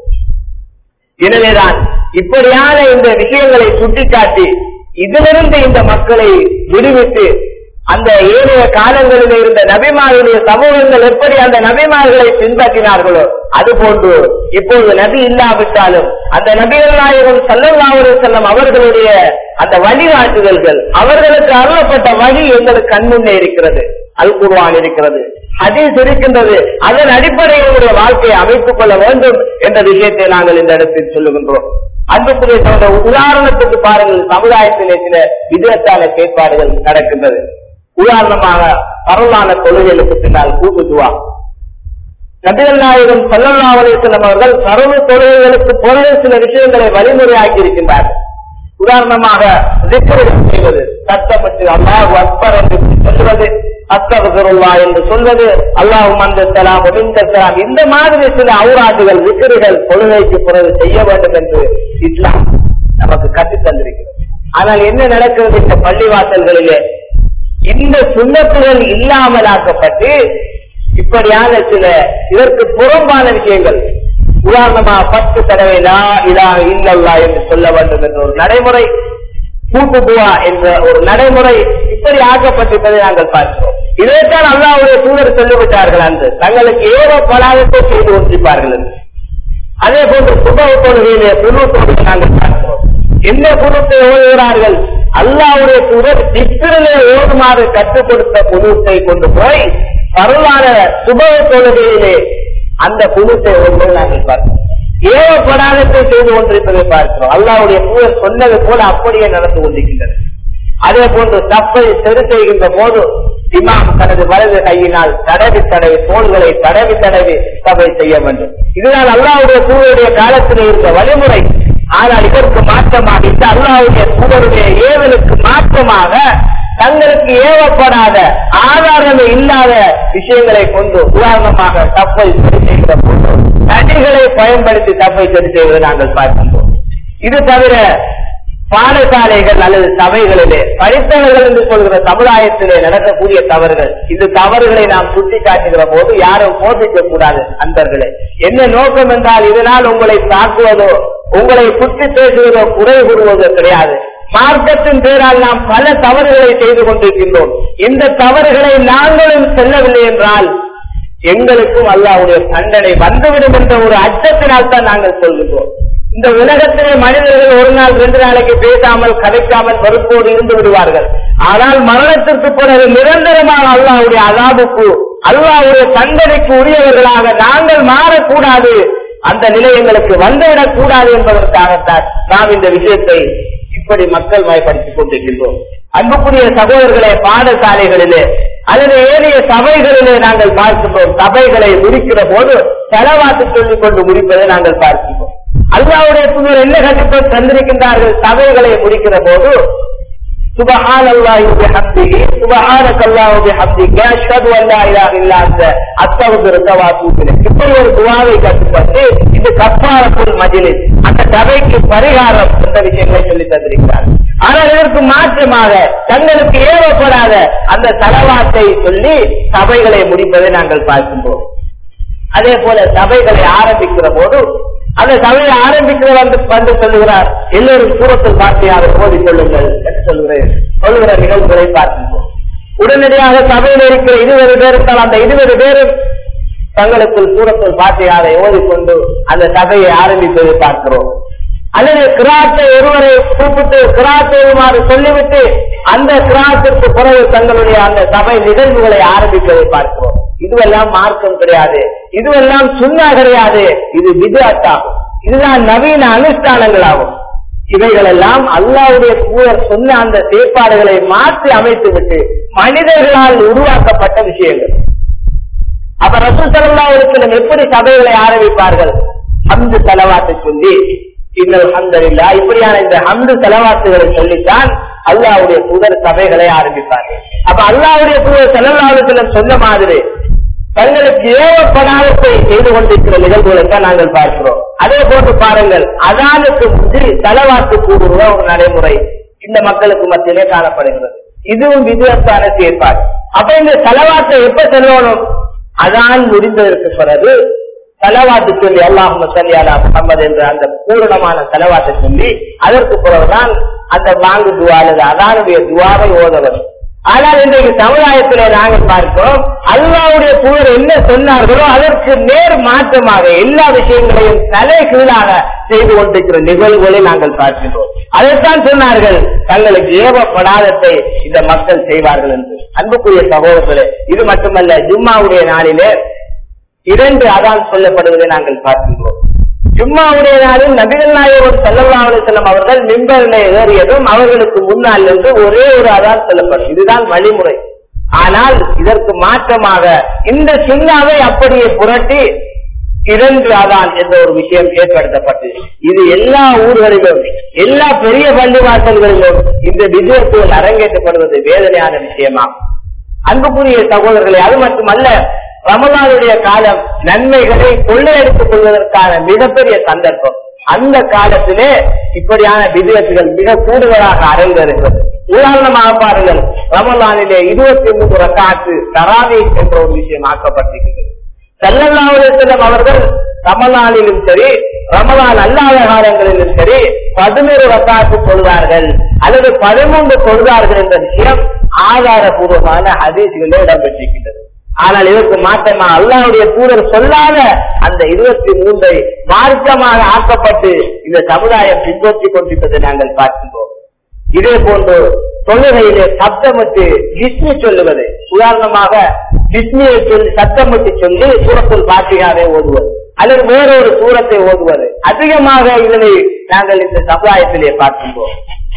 எனவேதான் இப்படியான இந்த விஷயங்களை சுட்டிக்காட்டி இதிலிருந்து இந்த மக்களை விடுவித்து அந்த ஏனைய காலங்களில் இருந்த நபிமாருடைய சமூகங்கள் எப்படி அந்த நபிமார்களை பின்பற்றினார்களோ அது போன்று இப்போது நபி இல்லாவிட்டாலும் அந்த நபிகள் நாயகம் சல்லல்லாவுடைய செல்லம் அவர்களுடைய அந்த வழிகாட்டுதல்கள் அவர்களுக்கு அருளப்பட்ட வழி எங்களுக்கு கண்முன்னே இருக்கிறது அல் குர்வான் இருக்கிறது ஹதீஸ் இருக்கின்றது அதன் அடிப்படையில் வாழ்க்கையை அமைத்துக் கொள்ள வேண்டும் என்ற விஷயத்தை நாங்கள் இந்த இடத்தில் சொல்லுகின்றோம் அன்புக்குரிய சகோதரர், உதாரணத்துக்கு பாருங்கள் சமுதாயத்திலே சில விதத்தான செயற்பாடுகள் நடக்கின்றது உதாரணமாக பரவலான தொழுகைகளுக்கு பின்னால் கூட்டுதுவா நபிகள் நாயகம் சல்லல்லா அலிஸ்லம் அவர்கள் சரவு தொழுகைகளுக்கு பொருள் சில விஷயங்களை வழிமுறையாக்கி இருக்கின்றார்கள் உதாரணமாக திக்கர்கள் செய்வது சத்தமிட்டு அல்லாஹ் அக்பர் என்று சொல்வது அஸ்தகுல்லா என்று சொல்வது அல்லாஹும் அந்த சலாம் ஒமிந்த சலாம் இந்த மாதிரி சில அவுராதுகள் விக்கிரிகள் தொழுகைக்கு பிறகு செய்ய வேண்டும் என்று இஸ்லாம் நமக்கு கற்றுத் தந்திருக்கிறது ஆனால் என்ன நடக்கிறது இந்த பள்ளிவாசல்களிலே இந்த சுண்ணத்துகள் இல்லாமலாக்கப்பட்டு இப்படியான சில இதற்கு புறம்பான விஷயங்கள் உதாரணமா பத்து தடவை லா இலா இல்லல்லா என்று சொல்ல வேண்டும் என்ற ஒரு நடைமுறை கூட்டு துவா என்ற ஒரு நடைமுறை இப்படி ஆக்கப்பட்டிருப்பதை நாங்கள் பார்க்கிறோம் இதைத்தான் அல்லாவுடைய தூதர் சொல்லிவிட்டார்கள் அன்று தங்களுக்கு ஏவப்படாததை செய்து கொண்டிருப்பார்கள் என்று. அதே போன்று சுபவ தொழுகையிலே குழுத்தோடு நாங்கள் பார்க்கிறோம் என்ன குழுத்தை ஓதுகிறார்கள் அல்லாவுடைய தூதர் திக்கிலே ஓடுமாறு கற்றுக் கொடுத்த குழுத்தை கொண்டு போய் பரவான சுபவ தொழுகையிலே அந்த குழுத்தை ஓடுவதை நாங்கள் பார்க்கிறோம் ஏவப்படாதத்தை செய்து கொண்டிருப்பதை பார்க்கிறோம் அல்லாவுடைய தூதர் சொன்னது போல அப்படியே நடந்து கொண்டிருக்கின்றது அதே போன்று தப்பை சரி செய்கின்ற போது இமாம் தனது வலது கையினால் தடவி தடவி தோள்களை தடவி தடவி சபை செய்ய வேண்டும் இதுதான் அல்லாவுடைய தூதருடைய காலத்தில் இருந்த வழிமுறை ஆனால் இதற்கு மாற்றமாக இந்த அல்லாவுடைய தூதருடைய ஏவலுக்கு மாற்றமாக தங்களுக்கு ஏவப்படாத ஆதாரமே இல்லாத விஷயங்களை கொண்டு உதாரணமாக தப்பை சரி செய்கிற போது தடிகளை பயன்படுத்தி தப்பை சரி செய்வதை நாங்கள் பார்க்கின்றோம் இது தவிர பாடசாலைகள் அல்லது சபைகளிலே படித்தவர்கள் என்று சொல்கிற சமுதாயத்திலே நடக்கக்கூடிய தவறுகள் இந்த தவறுகளை நாம் சுட்டி காட்டுகிற போது யாரும் போதிக்க கூடாது அன்பர்களே என்ன நோக்கம் என்றால் இதனால் உங்களை தாக்குவதோ உங்களை குத்தி பேசுவதோ குறை கூறுவதோ கிடையாது மார்க்கத்தின் பேரால் நாம் பல தவறுகளை செய்து கொண்டிருக்கின்றோம் இந்த தவறுகளை நாங்களும் செல்லவில்லை என்றால் எங்களுக்கும் அல்லாவுடைய தண்டனை வந்துவிடும் என்ற ஒரு அச்சத்தினால் தான் நாங்கள் சொல்கின்றோம் இந்த உலகத்திலே மனிதர்கள் ஒரு நாள் ரெண்டு நாளைக்கு பேசாமல் கதைக்காமல் வெறுப்போடு இருந்து விடுவார்கள் ஆனால் மரணத்திற்கு பிறகு நிரந்தரமாக அல்லாவுடைய அதாபுக்கு அல்லாவுடைய தண்டனைக்கு உரியவர்களாக நாங்கள் மாறக்கூடாது அந்த நிலை எங்களுக்கு வந்துவிடக் கூடாது என்பதற்காகத்தான் நாம் இந்த விஷயத்தை இப்படி மக்கள் வாய்ப்படுத்திக் கொண்டிருக்கின்றோம் அன்புக்குரிய சகோதரர்களை பாடசாலைகளிலே அல்லது ஏனைய சபைகளிலே நாங்கள் பார்க்கின்றோம் சபைகளை முடிக்கிற போது செலவாத்து சொல்லிக் கொண்டு முடிப்பதை நாங்கள் பார்க்கின்றோம் அல்லாவுடைய தூதர் என்ன கண்டிப்பாக தந்திருக்கின்றார்கள் சபைகளை முடிக்கிற போது சுபஹான் அல்லாஹி பிஹம்திஹி சுபஹானக அல்லாஹு பிஹம்திக அஷ்ஹது அன் லா இலாஹ இல்லா அன்த அஸ்தக்ஃபிருக வ அத்தூபு இலைக் இப்படி ஒரு துஆவை கற்றுக்கொண்டு இது கஃபாரத்துல் மஜ்லிஸ் அந்த சபைக்கு பரிகாரம் என்ற விஷயங்களை சொல்லி தந்திருக்கிறார் ஆனால் இதற்கு மாற்றமாக தங்களுக்கு ஏவப்படாத அந்த தலவாத்தை சொல்லி சபைகளை முடிப்பதை நாங்கள் பார்க்கின்றோம் அதே போல சபைகளை ஆரம்பிக்கிற போது அந்த சபையை ஆரம்பிக்கிற வந்து வந்து சொல்லுகிறார் எல்லோரும் சூரத்தில் பார்த்தியாக ஓதி சொல்லுங்கள் என்று சொல்லுகிறேன் சொல்லுகிற நிகழ்வுகளை பார்க்கின்றோம் உடனடியாக சபையில் இருக்கிற இருபது பேருக்கால் அந்த இருபது பேரும் தங்களுக்குள் சூரத்தில் பார்த்தியாக ஓதிக்கொண்டு அந்த சபையை ஆரம்பிப்பதை பார்க்கிறோம் அல்லது கிராத்தை ஒருவரை கூப்பிட்டு கிராத்தை வருமாறு சொல்லிவிட்டு அந்த கிராத்திற்கு பிறகு தங்களுடைய அந்த சபை நிகழ்வுகளை ஆரம்பிப்பதை பார்க்கிறோம் இதுவெல்லாம் மார்க்கம் கிடையாது இதுவெல்லாம் சுண்ணா கிடையாது இது விதாத்தாகும் இதுதான் நவீன அனுஷ்டானங்களாகும் இவைகள் எல்லாம் அல்லாவுடைய தூதர் சொன்ன அந்த செயற்பாடுகளை மாற்றி அமைத்து விட்டு மனிதர்களால் உருவாக்கப்பட்ட விஷயங்கள் அப்ப ரசூல் சல்லாவுக்கு எப்படி சபைகளை ஆரம்பிப்பார்கள் ஹம்து செலவாத்தை சொல்லி இன்னல் ஹம்தலில்லா இப்படியான இந்த ஹம்து செலவாத்துகளை சொல்லித்தான் அல்லாவுடைய தூதர் சபைகளை ஆரம்பிப்பார்கள் அப்ப அல்லாவுடைய தூதர் செலவாளத்துல சொன்ன மாதிரி தங்களுக்கு ஏவப்படாதத்தை செய்து கொண்டிருக்கிற நிகழ்வுகளை தான் நாங்கள் பார்க்கிறோம் அதே போன்று பாருங்கள் அதானுக்கு முந்தி செலவாத்து கூடுகிற ஒரு நடைமுறை இந்த மக்களுக்கு மத்தியிலே காணப்படுகிறது இதுவும் விதிவத்தான செயற்பாடு அப்ப இந்த செலவாத்தை எப்ப செல்லணும் அதான் முடிந்ததற்கு பிறகு செலவாத்து சொல்லி அல்லாஹ் சொல்லி அலா முகமது என்ற அந்த பூரணமான செலவாத்தை சொல்லி அதற்கு பிறகுதான் அந்த வாங்கு துவா அல்லது அதானுடைய துவாவை ஓதவர் ஆனால் இன்றைக்கு சமுதாயத்திலே நாங்கள் பார்க்கிறோம் அல்லாவுடைய தூதர் என்ன சொன்னார்களோ அதற்கு நேர் மாற்றமாக எல்லா விஷயங்களையும் தலை கீழாக செய்து கொண்டிருக்கிற நிகழ்வுகளை நாங்கள் பார்க்கின்றோம் அதைத்தான் சொன்னார்கள் தங்களுக்கு ஏவப்படாதத்தை இந்த மக்கள் செய்வார்கள் என்று அன்புக்குரிய சகோதரர்களே இது மட்டுமல்ல ஜும்மாவுடைய நாளிலே இரண்டு அதான் சொல்லப்படுவதை நாங்கள் பார்க்கின்றோம் ஜும்மாவுடைய நாளில் நபிகள் நாயகர் சல்லல்லாஹு செல்லம் அவர்கள் மிம்பரிலே ஏறியதும் அவர்களுக்கு முன்னால் இருந்து ஒரே ஒரு அதான் சொல்லப்படும் இதுதான் வழிமுறை ஆனால் இதற்கு மாற்றமாக இந்த சின்னாவை அப்படியே புரட்டி இரண்டு அதான் என்ற ஒரு விஷயம் ஏற்படுத்தப்பட்டது இது எல்லா ஊர்களிலும் எல்லா பெரிய பள்ளி வாசல்களிலும் இந்த விஜயத்துவல் அரங்கேற்றப்படுவது வேதனையான விஷயமாகும் அன்புக்குரிய சகோதரர்களே அது மட்டுமல்ல ரமலானுடைய காலம் நன்மைகளை கொள்ளையடித்துக் கொள்வதற்கான மிகப்பெரிய சந்தர்ப்பம் அந்த காலத்திலே இப்படியான விதத்துகள் மிக கூடுதலாக அரங்கேறுகிறது உதாரணமாக பாருங்கள் ரமலானிலே இருபத்தி மூன்று ரக்காத்து தராவி என்ற ஒரு விஷயம் ஆக்கப்பட்டிருக்கிறது செல்லல்லாவுடன் அவர்கள் ரமலானிலும் சரி ரமலான் அல்லாத காலங்களிலும் சரி பதினோரு ரக்காத்து சொல்வார்கள் அல்லது பதிமூன்று சொல்வார்கள் என்ற விஷயம் ஆதாரபூர்வமான ஹதீஸ்களில் இடம்பெற்றிருக்கின்றது ஆனால் இதற்கு மாற்றமா அல்லாவுடைய தூதர் சொல்லாத அந்த இருபத்தி மூன்றை மார்க்கமாக ஆக்கப்பட்டு இந்த சமுதாயம் பின்பற்றிக் கொண்டிருப்பதை நாங்கள் பார்க்கின்றோம் இதே போன்று தொழுகையிலே சப்தமிட்டு விஷ்ணு சொல்லுவது உதாரணமாக விஷ்ணுவை சொல்லி சத்தமிட்டு சொல்லி சூரத்துள் பாட்டியாவே ஓதுவது அல்லது வேறொரு சூரத்தை ஓதுவது அதிகமாக இதனை நாங்கள் இந்த சமுதாயத்திலே பார்க்கின்றோம்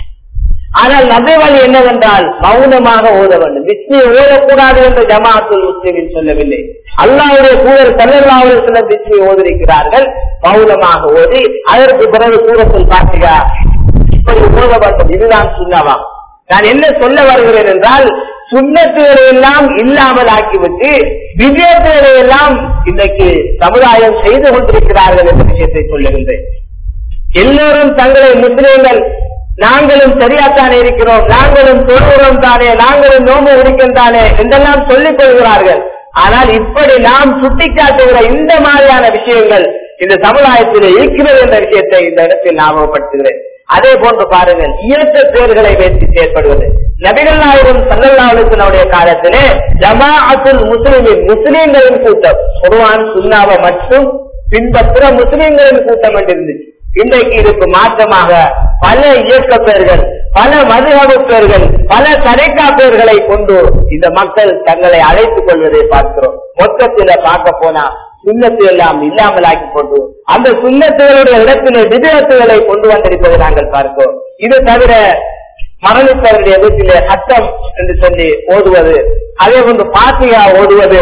ஆனால் நபி வழி என்னவென்றால் மௌனமாக ஓத வேண்டும் விஷ்ணுவை ஓதக்கூடாது என்று ஜமாத்துல் முஸ்லிமில் சொல்லவில்லை அல்லாவுடைய சூழல் செல்லல்லாவுடைய சில விஷ்ணுவை ஓதிருக்கிறார்கள் மௌனமாக ஓதி அதற்கு பிறகு சூரத்தில் பாட்டியா இப்படி ஓத வேண்டும் இதுதான் சுண்ணவா நான் என்ன சொல்ல வருகிறேன் என்றால் சுண்ணத்துகளை எல்லாம் இல்லாமல் ஆக்கிவிட்டு விஜயத்துகளை எல்லாம் இன்றைக்கு சமுதாயம் செய்து கொண்டிருக்கிறார்கள் என்ற விஷயத்தை சொல்லுகின்றேன் எல்லோரும் தங்களை முஸ்லிம்கள் நாங்களும் சரியாத்தானே இருக்கிறோம் நாங்களும் தொழுகிறோம் தானே நாங்களும் நோம்பு இருக்கின்றானே என்றெல்லாம் சொல்லிக் கொள்கிறார்கள் ஆனால் இப்படி நாம் சுட்டிக்காட்டுகிற இந்த மாதிரியான விஷயங்கள் இந்த சமுதாயத்தில் இருக்கிறது என்ற விஷயத்தை இந்த இடத்தில் ஞாபகப்படுத்துகிறேன் அதே போன்று பாருங்கள் இயற்ற பேர்களை வைத்து செயற்படுவது நபிகள் நாயகம் சல்லல்லாவுடைய காலத்திலே ஜமாஅத்துல் முஸ்லிமின் முஸ்லிம்களின் கூட்டம் குர்ஆன் சுன்னாவை மற்றும் பின்பற்ற முஸ்லிம்களின் கூட்டம் என்று இருந்துச்சு இன்றைக்கு இதுக்கு மாற்றமாக பல இயக்க பெயர்கள் பல மதுகபு பெயர்கள் பல தரைக்கா பெயர்களை கொண்டு இந்த மக்கள் தங்களை அழைத்துக் கொள்வதை பார்க்கிறோம் மொத்தத்தில பார்க்க போனா சுண்ணத்து எல்லாம் இல்லாமல் ஆக்கி கொண்டு அந்த சுண்ணத்துகளுடைய இடத்திலே விதத்துகளை கொண்டு வந்திருப்பதை நாங்கள் பார்க்கிறோம் இது தவிர மரணித்தவருடைய வீட்டிலே சட்டம் என்று சொல்லி ஓதுவது அதே போன்று பாத்தியா ஓதுவது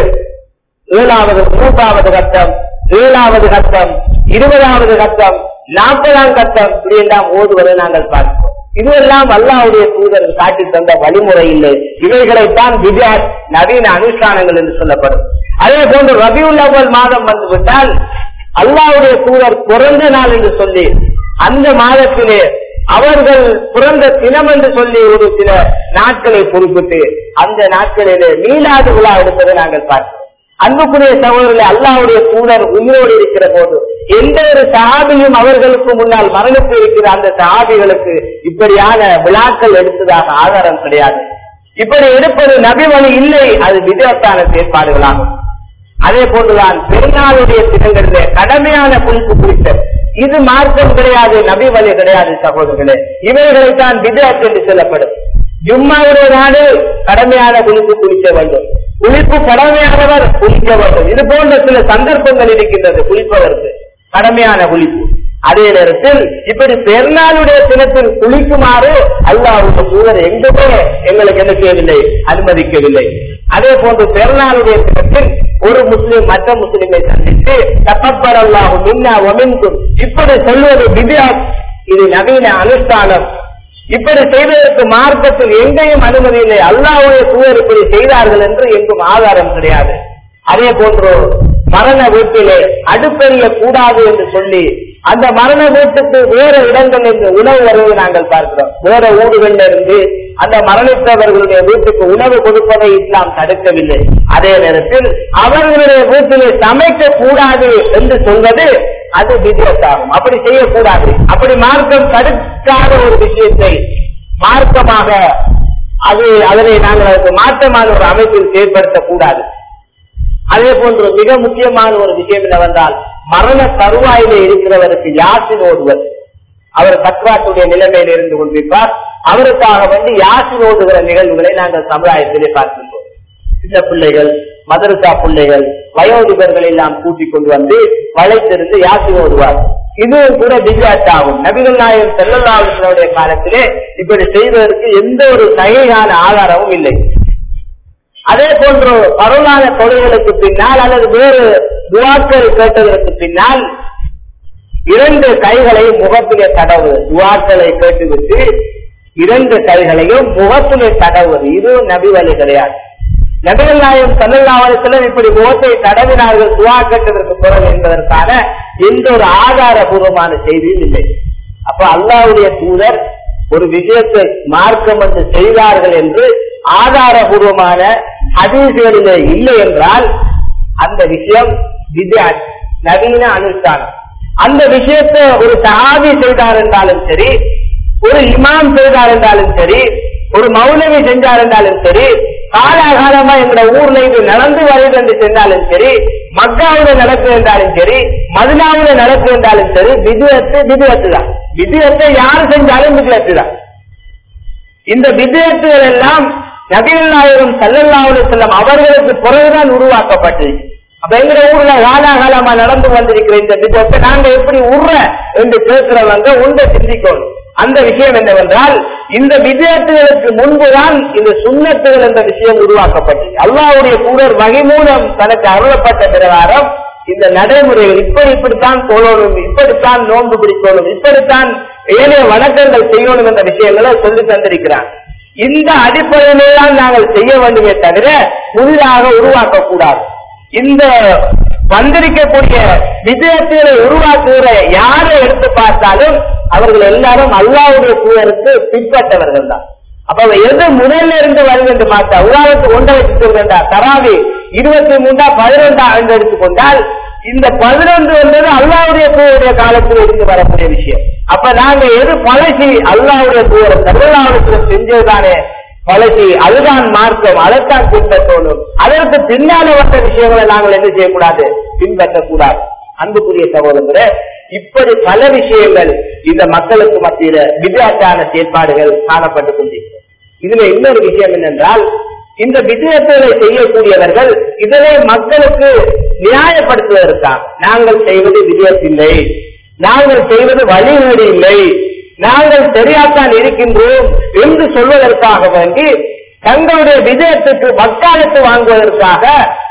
ஏழாவது மூன்றாவது கட்டம் ஏழாவது கட்டம் இருபதாவது கட்டம் நாற்பதாம் கட்டம் இப்படி எல்லாம் ஓதுவதை நாங்கள் பார்க்கிறோம் இதுவெல்லாம் அல்லாவுடைய தூதர் காட்டி தந்த வழிமுறை இல்லை இவைகளைத்தான் விஜயாத் நவீன அனுஷ்டானங்கள் என்று சொல்லப்படும் அதே போன்று ரபியுல் அவ்வல் மாதம் வந்துவிட்டால் அல்லாவுடைய தூதர் பிறந்த நாள் என்று சொல்லி அந்த மாதத்திலே அவர்கள் பிறந்த தினம் என்று சொல்லி ஒரு சில நாட்களை குறிப்பிட்டு அந்த நாட்களிலே மீளாது விழா எடுப்பதை நாங்கள் பார்க்கிறோம் அன்புக்குரிய சகோதரர்களே அல்லாவுடைய தூதர் உயிரோடு இருக்கிற போது எந்த ஒரு சஹாபியும் அவர்களுக்கு முன்னால் மரணித்து இருக்கிற அந்த சஹாபிகளுக்கு இப்படியான விழாக்கள் எடுத்ததாக ஆதாரம் கிடையாது இப்படி எடுப்பது நபி வழி இல்லை அது விதத்தான செயற்பாடுகளாகும் அதே போன்றுதான் பெருநாளுடைய தினங்களிலே கடமையான குளிப்பு குறித்தல் இது மார்க்கம் கிடையாது நபி வழி கிடையாது சகோதரர்களே இவைகளைத்தான் விதத் என்று சொல்லப்படும் ஜும்மாவுடைய நாடு கடமையான குளிப்பு குளிக்க வேண்டும் குளிப்பு கடமையானவர் குளிக்க வேண்டும் இது போன்ற சில சந்தர்ப்பங்கள் இருக்கின்றது குளிப்பதற்கு கடமையான குளிப்பு அதே நேரத்தில் இப்படி பெருநாளுடைய தினத்தில் குளிக்குமாறு அல்லாவுடைய சூழல் எங்குமே எங்களுக்கு என்ன செய்யவில்லை அனுமதிக்கவில்லை அதே போன்று பெருநாளுடைய தினத்தில் ஒரு முஸ்லிம் மற்ற முஸ்லிமை சந்தித்து தப்பப்பர் அல்லாஹு மின்னா ஒமின்கும் இப்படி சொல்வது வித்யா இது நவீன அனுஷ்டானம் இப்படி செய்வதற்கு மார்க்கத்தில் எங்கேயும் அனுமதி இல்லை அல்லாவுடைய சூழல் இப்படி செய்தார்கள் என்று எங்கும் ஆதாரம் கிடையாது அதே போன்று மரண வீட்டிலே அடுப்பெறிய கூடாது என்று சொல்லி அந்த மரண வீட்டுக்கு வேற இடங்கள் இருந்து உணவு வருவதை நாங்கள் பார்க்கிறோம் வேற ஊடுகள்ல இருந்து அந்த மரணித்தவர்களுடைய வீட்டுக்கு உணவு கொடுப்பதை இஸ்லாம் தடுக்கவில்லை அதே நேரத்தில் அவர்களுடைய வீட்டிலே சமைக்க கூடாது என்று சொல்வது அது விதியத்தாகும் அப்படி செய்யக்கூடாது அப்படி மார்க்கம் தடுக்காத ஒரு விஷயத்தை மார்க்கமாக அது அதனை நாங்கள் அதுக்கு மாற்றமான ஒரு அமைப்பில் செயற்படுத்தக்கூடாது அதே போன்று மிக முக்கியமான ஒரு விஷயம் என்னவென்றால் மரண தருவாயிலே இருக்கிறவருக்கு யாசின் ஓடுவது அவர் சத்ராத்துடைய நிலைமையில் இருந்து கொண்டிருப்பார் அவருக்காக வந்து யாசின் ஓடுகிற நிகழ்வுகளை நாங்கள் சமுதாயத்திலே பார்க்கின்றோம் சின்ன பிள்ளைகள் மதரசா பிள்ளைகள் வயோதிபர்கள் எல்லாம் கூட்டிக் கொண்டு வந்து வளைத்திருந்து யாசி ஓடுவார் இதுவும் கூட திவ்யாட் ஆகும் நபிகள் நாயகம் செல்லல்லாவுடைய காலத்திலே இப்படி செய்வதற்கு எந்த ஒரு சகையான ஆதாரமும் இல்லை அதே போன்று பரவலான தொழில்களுக்கு பின்னால் அல்லது வேறு துவாக்கள் கேட்டதற்கு பின்னால் இரண்டு கைகளை முகத்திலே தடவுவது துவாக்களை கேட்டுவிட்டு இரண்டு கைகளையும் முகத்திலே தடவுவது இது நபி வழி கிடையாது நபிகள் நாயகம் சல்லல்லாவலத்திலும் இப்படி முகத்தை தடவினார்கள் துவா கேட்டதற்கு பிறகு என்பதற்கான எந்த ஒரு ஆதாரபூர்வமான செய்தியும் இல்லை அப்ப அல்லாவுடைய தூதர் ஒரு விஷயத்தை மார்க்கம் என்று செய்தார்கள் என்று ஆதாரபூர்வமான ஹதீசுகளிலே இல்லை என்றால் அந்த விஷயம் வித்யாத் நவீன அனுஷ்டானம் அந்த விஷயத்தை ஒரு சஹாபி செய்தார் என்றாலும் சரி ஒரு இமாம் செய்தார் என்றாலும் சரி ஒரு மௌலவி செஞ்சார் என்றாலும் சரி காலாகாலமா எங்க ஊர்ல இது நடந்து வருது என்று சென்றாலும் சரி மக்காவுல நடக்கு என்றாலும் சரி மதுனாவுல நடக்கு என்றாலும் சரி விதுவத்து விதுவத்து தான் விதுவத்தை யார் செஞ்சாலும் விதுவத்து தான் இந்த விதயத்துகள் எல்லாம் நபிகள் நாயகம் சல்லல்லாவுல செல்லம் அவர்களுக்கு பிறகுதான் உருவாக்கப்பட்டது அப்ப எங்க ஊர்ல காலாகாலமா நடந்து வந்திருக்கிற இந்த விதத்தை நாங்க எப்படி உர்ற என்று கேட்கிறவங்க உண்ட சிந்திக்கணும் அந்த விஷயம் என்னவென்றால் இந்த விதயத்துகளுக்கு முன்புதான் இந்த சுண்ணத்துகள் என்ற விஷயம் உருவாக்கப்பட்டது அல்லாவுடைய கூடர் வகை மூலம் தனக்கு அருளப்பட்ட பிரகாரம் இந்த நடைமுறைகள் இப்படி இப்படித்தான் தொழணும் இப்படித்தான் நோன்பு பிடிக்கணும் இப்படித்தான் ஏனைய வணக்கங்கள் செய்யணும் என்ற விஷயங்களை சொல்லி தந்திருக்கிறான் இந்த அடிப்படையிலே தான் நாங்கள் செய்ய வேண்டுமே தவிர புதிதாக உருவாக்க கூடாது இந்த வந்திருக்கக்கூடிய விஜயத்தினை உருவாக்குகிற யாரை எடுத்து பார்த்தாலும் அவர்கள் எல்லாரும் அல்லாவுடைய தூதருக்கு பின்பற்றவர்கள் தான் அப்ப எது முதல்ல இருந்து வருது என்று பார்த்தா உதாரணத்துக்கு ஒன்றை வச்சு சொல்றா தராவி இருபத்தி மூன்றா பதினொன்றா என்று எடுத்துக்கொண்டால் இந்த பதினொன்று என்பது அல்லாவுடைய தூவருடைய காலத்தில் இருந்து வரக்கூடிய விஷயம் அப்ப நாங்க எது பழசி அல்லாவுடைய தூவரம் சர்வலாவுடைய செஞ்சதுதானே பழசி அதுதான் மார்க்கம் அதைத்தான் பின்பற்றணும் அதற்கு பின்னால வந்த விஷயங்களை நாங்கள் என்ன செய்யக்கூடாது பின்பற்றக்கூடாது அன்புக்குரிய சகோதரர் இப்படி பல விஷயங்கள் இந்த மக்களுக்கு மத்தியில வித்தியாசான செயற்பாடுகள் காணப்பட்டுக் கொண்டிருக்கிறது இதுல இன்னொரு விஷயம் என்னென்றால் இந்த விஜயத்தை செய்யக்கூடியவர்கள் இதனை மக்களுக்கு நியாயப்படுத்துவதற்காக நாங்கள் செய்வது விஜயத்தில்லை நாங்கள் செய்வது வழிகேடு இல்லை நாங்கள் சரியாத்தான் இருக்கின்றோம் என்று சொல்வதற்காக வேண்டி தங்களுடைய விஜயத்துக்கு வக்காலத்து வாங்குவதற்காக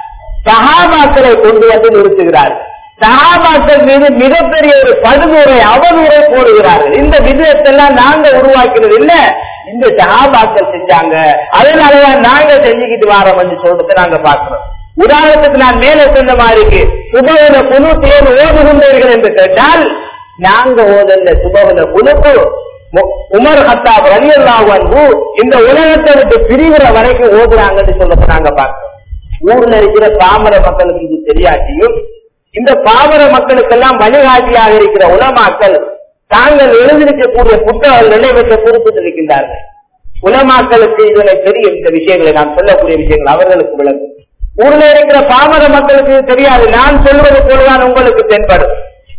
சகாபாக்களை கொண்டு வந்து நிறுத்துகிறார்கள் சகாபாக்கள் மீது மிகப்பெரிய ஒரு படுமுறை அவதூறை போடுகிறார்கள் இந்த விஜயத்தெல்லாம் நாங்க உருவாக்கினது இல்ல இந்த சகாபாக்கள் செஞ்சாங்க அதனாலதான் நாங்க செஞ்சுக்கிட்டு வரோம் என்று சொல்றது நாங்க பாக்குறோம் உதாரணத்துக்கு நான் மேல சொன்ன மாதிரி சுபவன குழு தேர்வு ஓதுகின்றீர்கள் என்று கேட்டால் நாங்க ஓதல்ல சுபவன குழுக்கு உமர் ஹத்தாப் ரலியல்லாஹு அன்ஹு இந்த உலகத்தை விட்டு பிரிகிற வரைக்கும் ஓதுறாங்கன்னு சொல்லப்ப நாங்க பார்க்கிறோம் ஊர்ல இருக்கிற பாமர மக்களுக்கு இது தெரியாட்டியும் இந்த பாமர மக்களுக்கெல்லாம் வழிகாட்டியாக இருக்கிற உலமாக்கள் தாங்கள் எழுதியிருக்கக்கூடிய புத்தகங்களை வைக்க குறிப்பிட்டிருக்கின்றார்கள் உலமாக்களுக்கு இதனை தெரியும் இந்த விஷயங்களை நான் சொல்லக்கூடிய விஷயங்கள் அவர்களுக்கு விளங்கும் ஊர்ல இருக்கிற பாமர மக்களுக்கு இது தெரியாது நான் சொல்வது போலதான் உங்களுக்கு தென்படும்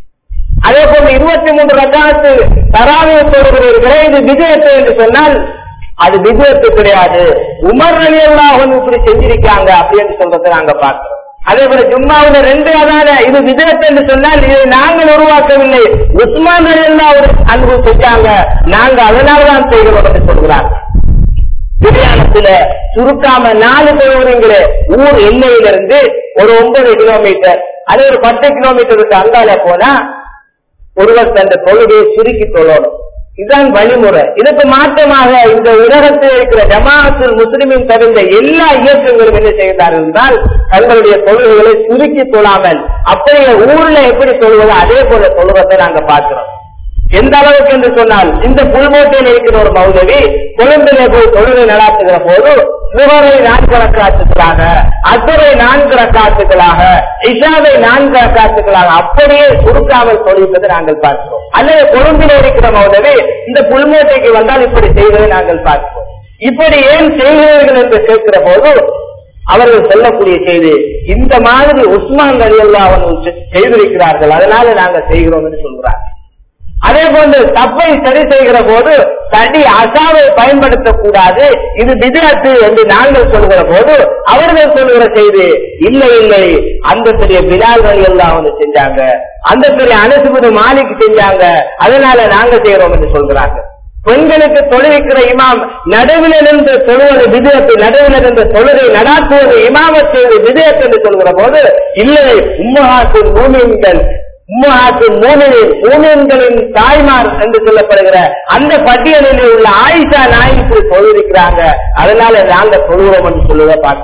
அதே போல இருபத்தி மூன்று ரக்காத்து தராவிய சொல்கிறீர்களே இது விஜயத்தை என்று சொன்னால் அது விஜயத்து கிடையாது உமர் அலியல்லாஹன் இப்படி செஞ்சிருக்காங்க அப்படின்னு சொல்றதை நாங்க பார்க்கிறோம் அதே போல ஜும்மாவுல ரெண்டு அதான இது விஜயத்தை என்று சொன்னால் இதை நாங்கள் உருவாக்கவில்லை உஸ்மான் அலியல்லா ஒரு அன்பு செஞ்சாங்க நாங்க அதனாலதான் செய்கிறோம் என்று சொல்கிறாங்க பிரயாணத்துல சுருக்காம நாலு கிலோமீட்டர் ஊர் எல்லையிலிருந்து ஒரு ஒன்பது கிலோமீட்டர் அது ஒரு பத்து கிலோமீட்டருக்கு அங்கால போனா ஒருவர் தந்த தொழுகையை சுருக்கி தொழணும் இதுதான் வழிமுறை இதுக்கு மாற்றமாக இந்த உலகத்தில் இருக்கிற ஜமாஅத்துல் முஸ்லிமின் தவிர்த்த எல்லா இயக்கங்களும் என்ன செய்கிறார்கள் என்றால் தங்களுடைய தொழுகைகளை சுருக்கி தொழாமல் அப்படியே ஊர்ல எப்படி தொழுவதோ அதே போல தொழுவதை நாங்க பார்க்கிறோம் எந்த அளவுக்கு என்று சொன்னால் இந்த புல்மோட்டையில் இருக்கிற ஒரு மௌலவி கொழும்பிலே போய் தொழுகை நடாத்துகிற போது சுகரை நான்கு ரக்காத்துக்களாக அசுரை நான்கு ரக்காத்துக்களாக இஷாவை நான்கு ரக்காத்துக்களாக அப்படியே சுருக்காமல் தொழிப்பதை நாங்கள் பார்க்கிறோம் அல்லது கொழும்பில் இருக்கிற மௌலவி இந்த புல்மோட்டைக்கு வந்தால் இப்படி செய்வதை நாங்கள் பார்க்கிறோம் இப்படி ஏன் செய்கிறீர்கள் என்று கேட்கிற போது அவர்கள் சொல்லக்கூடிய செய்தி இந்த மாதிரி உஸ்மான் அலி அல்லா அவர்கள் செய்திருக்கிறார்கள் அதனால நாங்கள் செய்கிறோம் என்று சொல்கிறார்கள் அதே போன்று தப்பை சரி செய்கிற போது தடி அசாவை பயன்படுத்தக்கூடாது இது விதிரத்து என்று நாங்கள் சொல்கிற போது அவர்கள் சொல்கிற செய்தி இல்லை இல்லை அந்த பெரிய பிலால்கள் எல்லாம் வந்து செஞ்சாங்க அந்த பெரிய அனசுபது மாலிக்கு செஞ்சாங்க அதனால நாங்க செய்யறோம் என்று சொல்கிறாங்க பெண்களுக்கு தொழுவிக்கிற இமாம் நடுவில் நின்று தொழுவது விதயத்தை நடுவில் நின்று தொழுகை நடாத்துவது இமாமத் செய்வது விதயத்தை என்று சொல்கிற போது இல்லை உம்மஹாத்தின் மூமியன்கள் மூமியன்களின் தாய்மார் என்று சொல்லப்படுகிற அந்த பட்டியலில் உள்ள ஆயிஷா நாய் இப்படி சொல்லிருக்கிறாங்க அதனால நாங்க சொல்லுவோம் என்று சொல்லுவதை பார்க்கிறோம்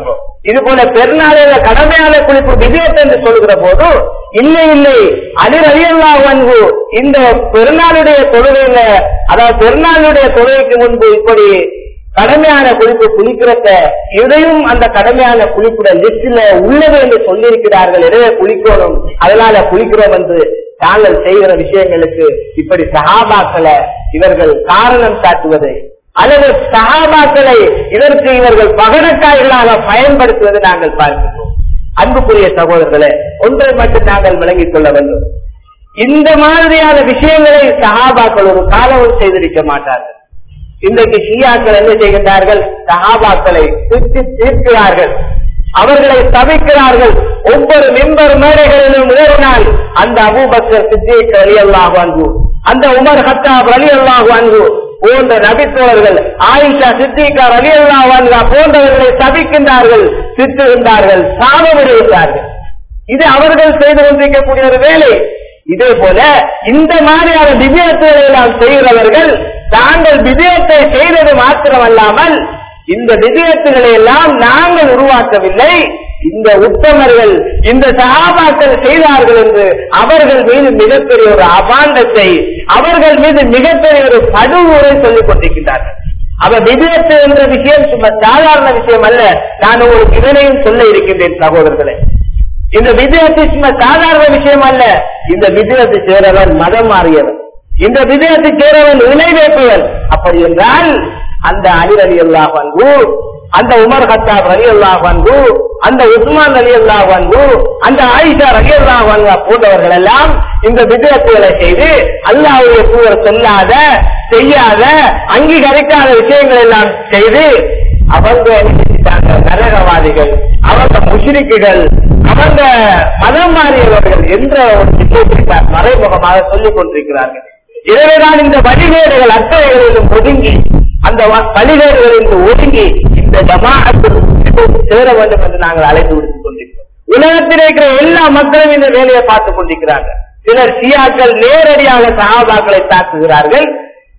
இது போல பெருநாளையில கடமையான குளிப்பு விஜயத்தை என்று சொல்கிற போது இல்லை இல்லை அலி அலியல்லா வன்பு இந்த பெருநாளுடைய தொழுகையில அதாவது பெருநாளுடைய தொழுகைக்கு முன்பு இப்படி கடமையான குளிப்பு குளிக்கிறத இதையும் அந்த கடமையான குளிப்புட லிஸ்ட்ல உள்ளது என்று சொல்லியிருக்கிறார்கள் எனவே குளிக்கணும் அதனால குளிக்கிறோம் என்று தாங்கள் செய்கிற விஷயங்களுக்கு இப்படி சகாபாக்களை இவர்கள் காரணம் காட்டுவது அல்லது சகாபாக்களை இதற்கு இவர்கள் பகடக்காய்களாக பயன்படுத்துவதை நாங்கள் பார்க்கிறோம் அன்புக்குரிய சகோதரர்களே ஒன்றை மட்டும் நாங்கள் விளங்கிக் கொள்ள வேண்டும் இந்த மாதிரியான விஷயங்களை சகாபாக்கள் ஒரு காலமும் செய்திருக்க மாட்டார்கள் இன்றைக்கு ஷியாக்கள் என்ன செய்கின்றார்கள் சகாபாக்களை திட்டி தீர்க்கிறார்கள் அவர்களை தவிக்கிறார்கள் ஒவ்வொரு மெம்பர் மேடைகளிலும் ஏறினால் அந்த அபூபக்கர் சித்திக் அலி அல்லாஹ் அன்பு அந்த உமர் ஹத்தாப் அலி அல்லாஹ் அன்பு போன்ற நபித்தோழர்கள் ஆயிஷா சித்திகார் அலி அல்லாஹ் அன்ஹா போன்றவர்களை தவிக்கின்றார்கள் திட்டுகின்றார்கள் சாபமிடுகின்றார்கள் இது அவர்கள் செய்து கொண்டிருக்கக்கூடிய ஒரு வேலை இதே போல இந்த மாதிரியான விஜயத்துகளை எல்லாம் செய்கிறவர்கள் தாங்கள் விஜயத்தை செய்தது மாத்திரமல்லாமல் இந்த விஜயத்துகளை எல்லாம் நாங்கள் உருவாக்கவில்லை இந்த உத்தமர்கள் இந்த சகாபாக்கள் செய்தார்கள் என்று அவர்கள் மீது மிகப்பெரிய ஒரு அபாண்டத்தை அவர்கள் மீது மிகப்பெரிய ஒரு படுகொலை சொல்லிக் கொண்டிருக்கின்றார்கள் அவ விஜயத்து என்ற விஷயம் சும்மா சாதாரண விஷயம் அல்ல நான் உங்களுக்கு இதனையும் சொல்ல இருக்கின்றேன் சகோதரர்களே இந்த விஜயத்தை சும்மா சாதாரண விஷயம் அல்ல இந்த விஜயத்தை சேரவன் மதம் மாறியவன் இந்த விஜயத்தை சேரவன் இணை வைப்பவன் அப்படி என்றால் அந்த அலி அலி அல்லாஹ் அன்பு அந்த உமர் ஹத்தாப் அலி அல்லாஹ் அன்பு அந்த உஸ்மான் அலி அல்லாஹ் அன்பு அந்த ஆயிஷா அலி அல்லாஹ் அன்பு போன்றவர்கள் எல்லாம் இந்த விஜயத்துகளை செய்து அல்லாவுடைய தூவர் சொல்லாத செய்யாத அங்கீகரிக்காத விஷயங்கள் எல்லாம் செய்து அவங்க என்ன செஞ்சிட்டாங்க? நரகவாதிகள் அவங்க முஷிரிக்குகள் அவங்க மதம் மாறியவர்கள் என்ற ஒரு விஷயத்தை மறைமுகமாக சொல்லிக் கொண்டிருக்கிறார்கள் எனவேதான் இந்த வழிகேடுகள் அத்தனைகளிலும் ஒதுங்கி அந்த வ- வழிகேடுகளிலிருந்து ஒதுங்கி இந்த ஜமாஅத்தில் சேர வேண்டும் என்று நாங்கள் அழைத்து விடுத்துக் கொண்டிருக்கிறோம் உலகத்தில் இருக்கிற எல்லா மக்களும் இந்த வேலையை பார்த்துக் கொண்டிருக்கிறார்கள் சிலர் சியாக்கள் நேரடியாக சகாபாக்களை தாக்குகிறார்கள்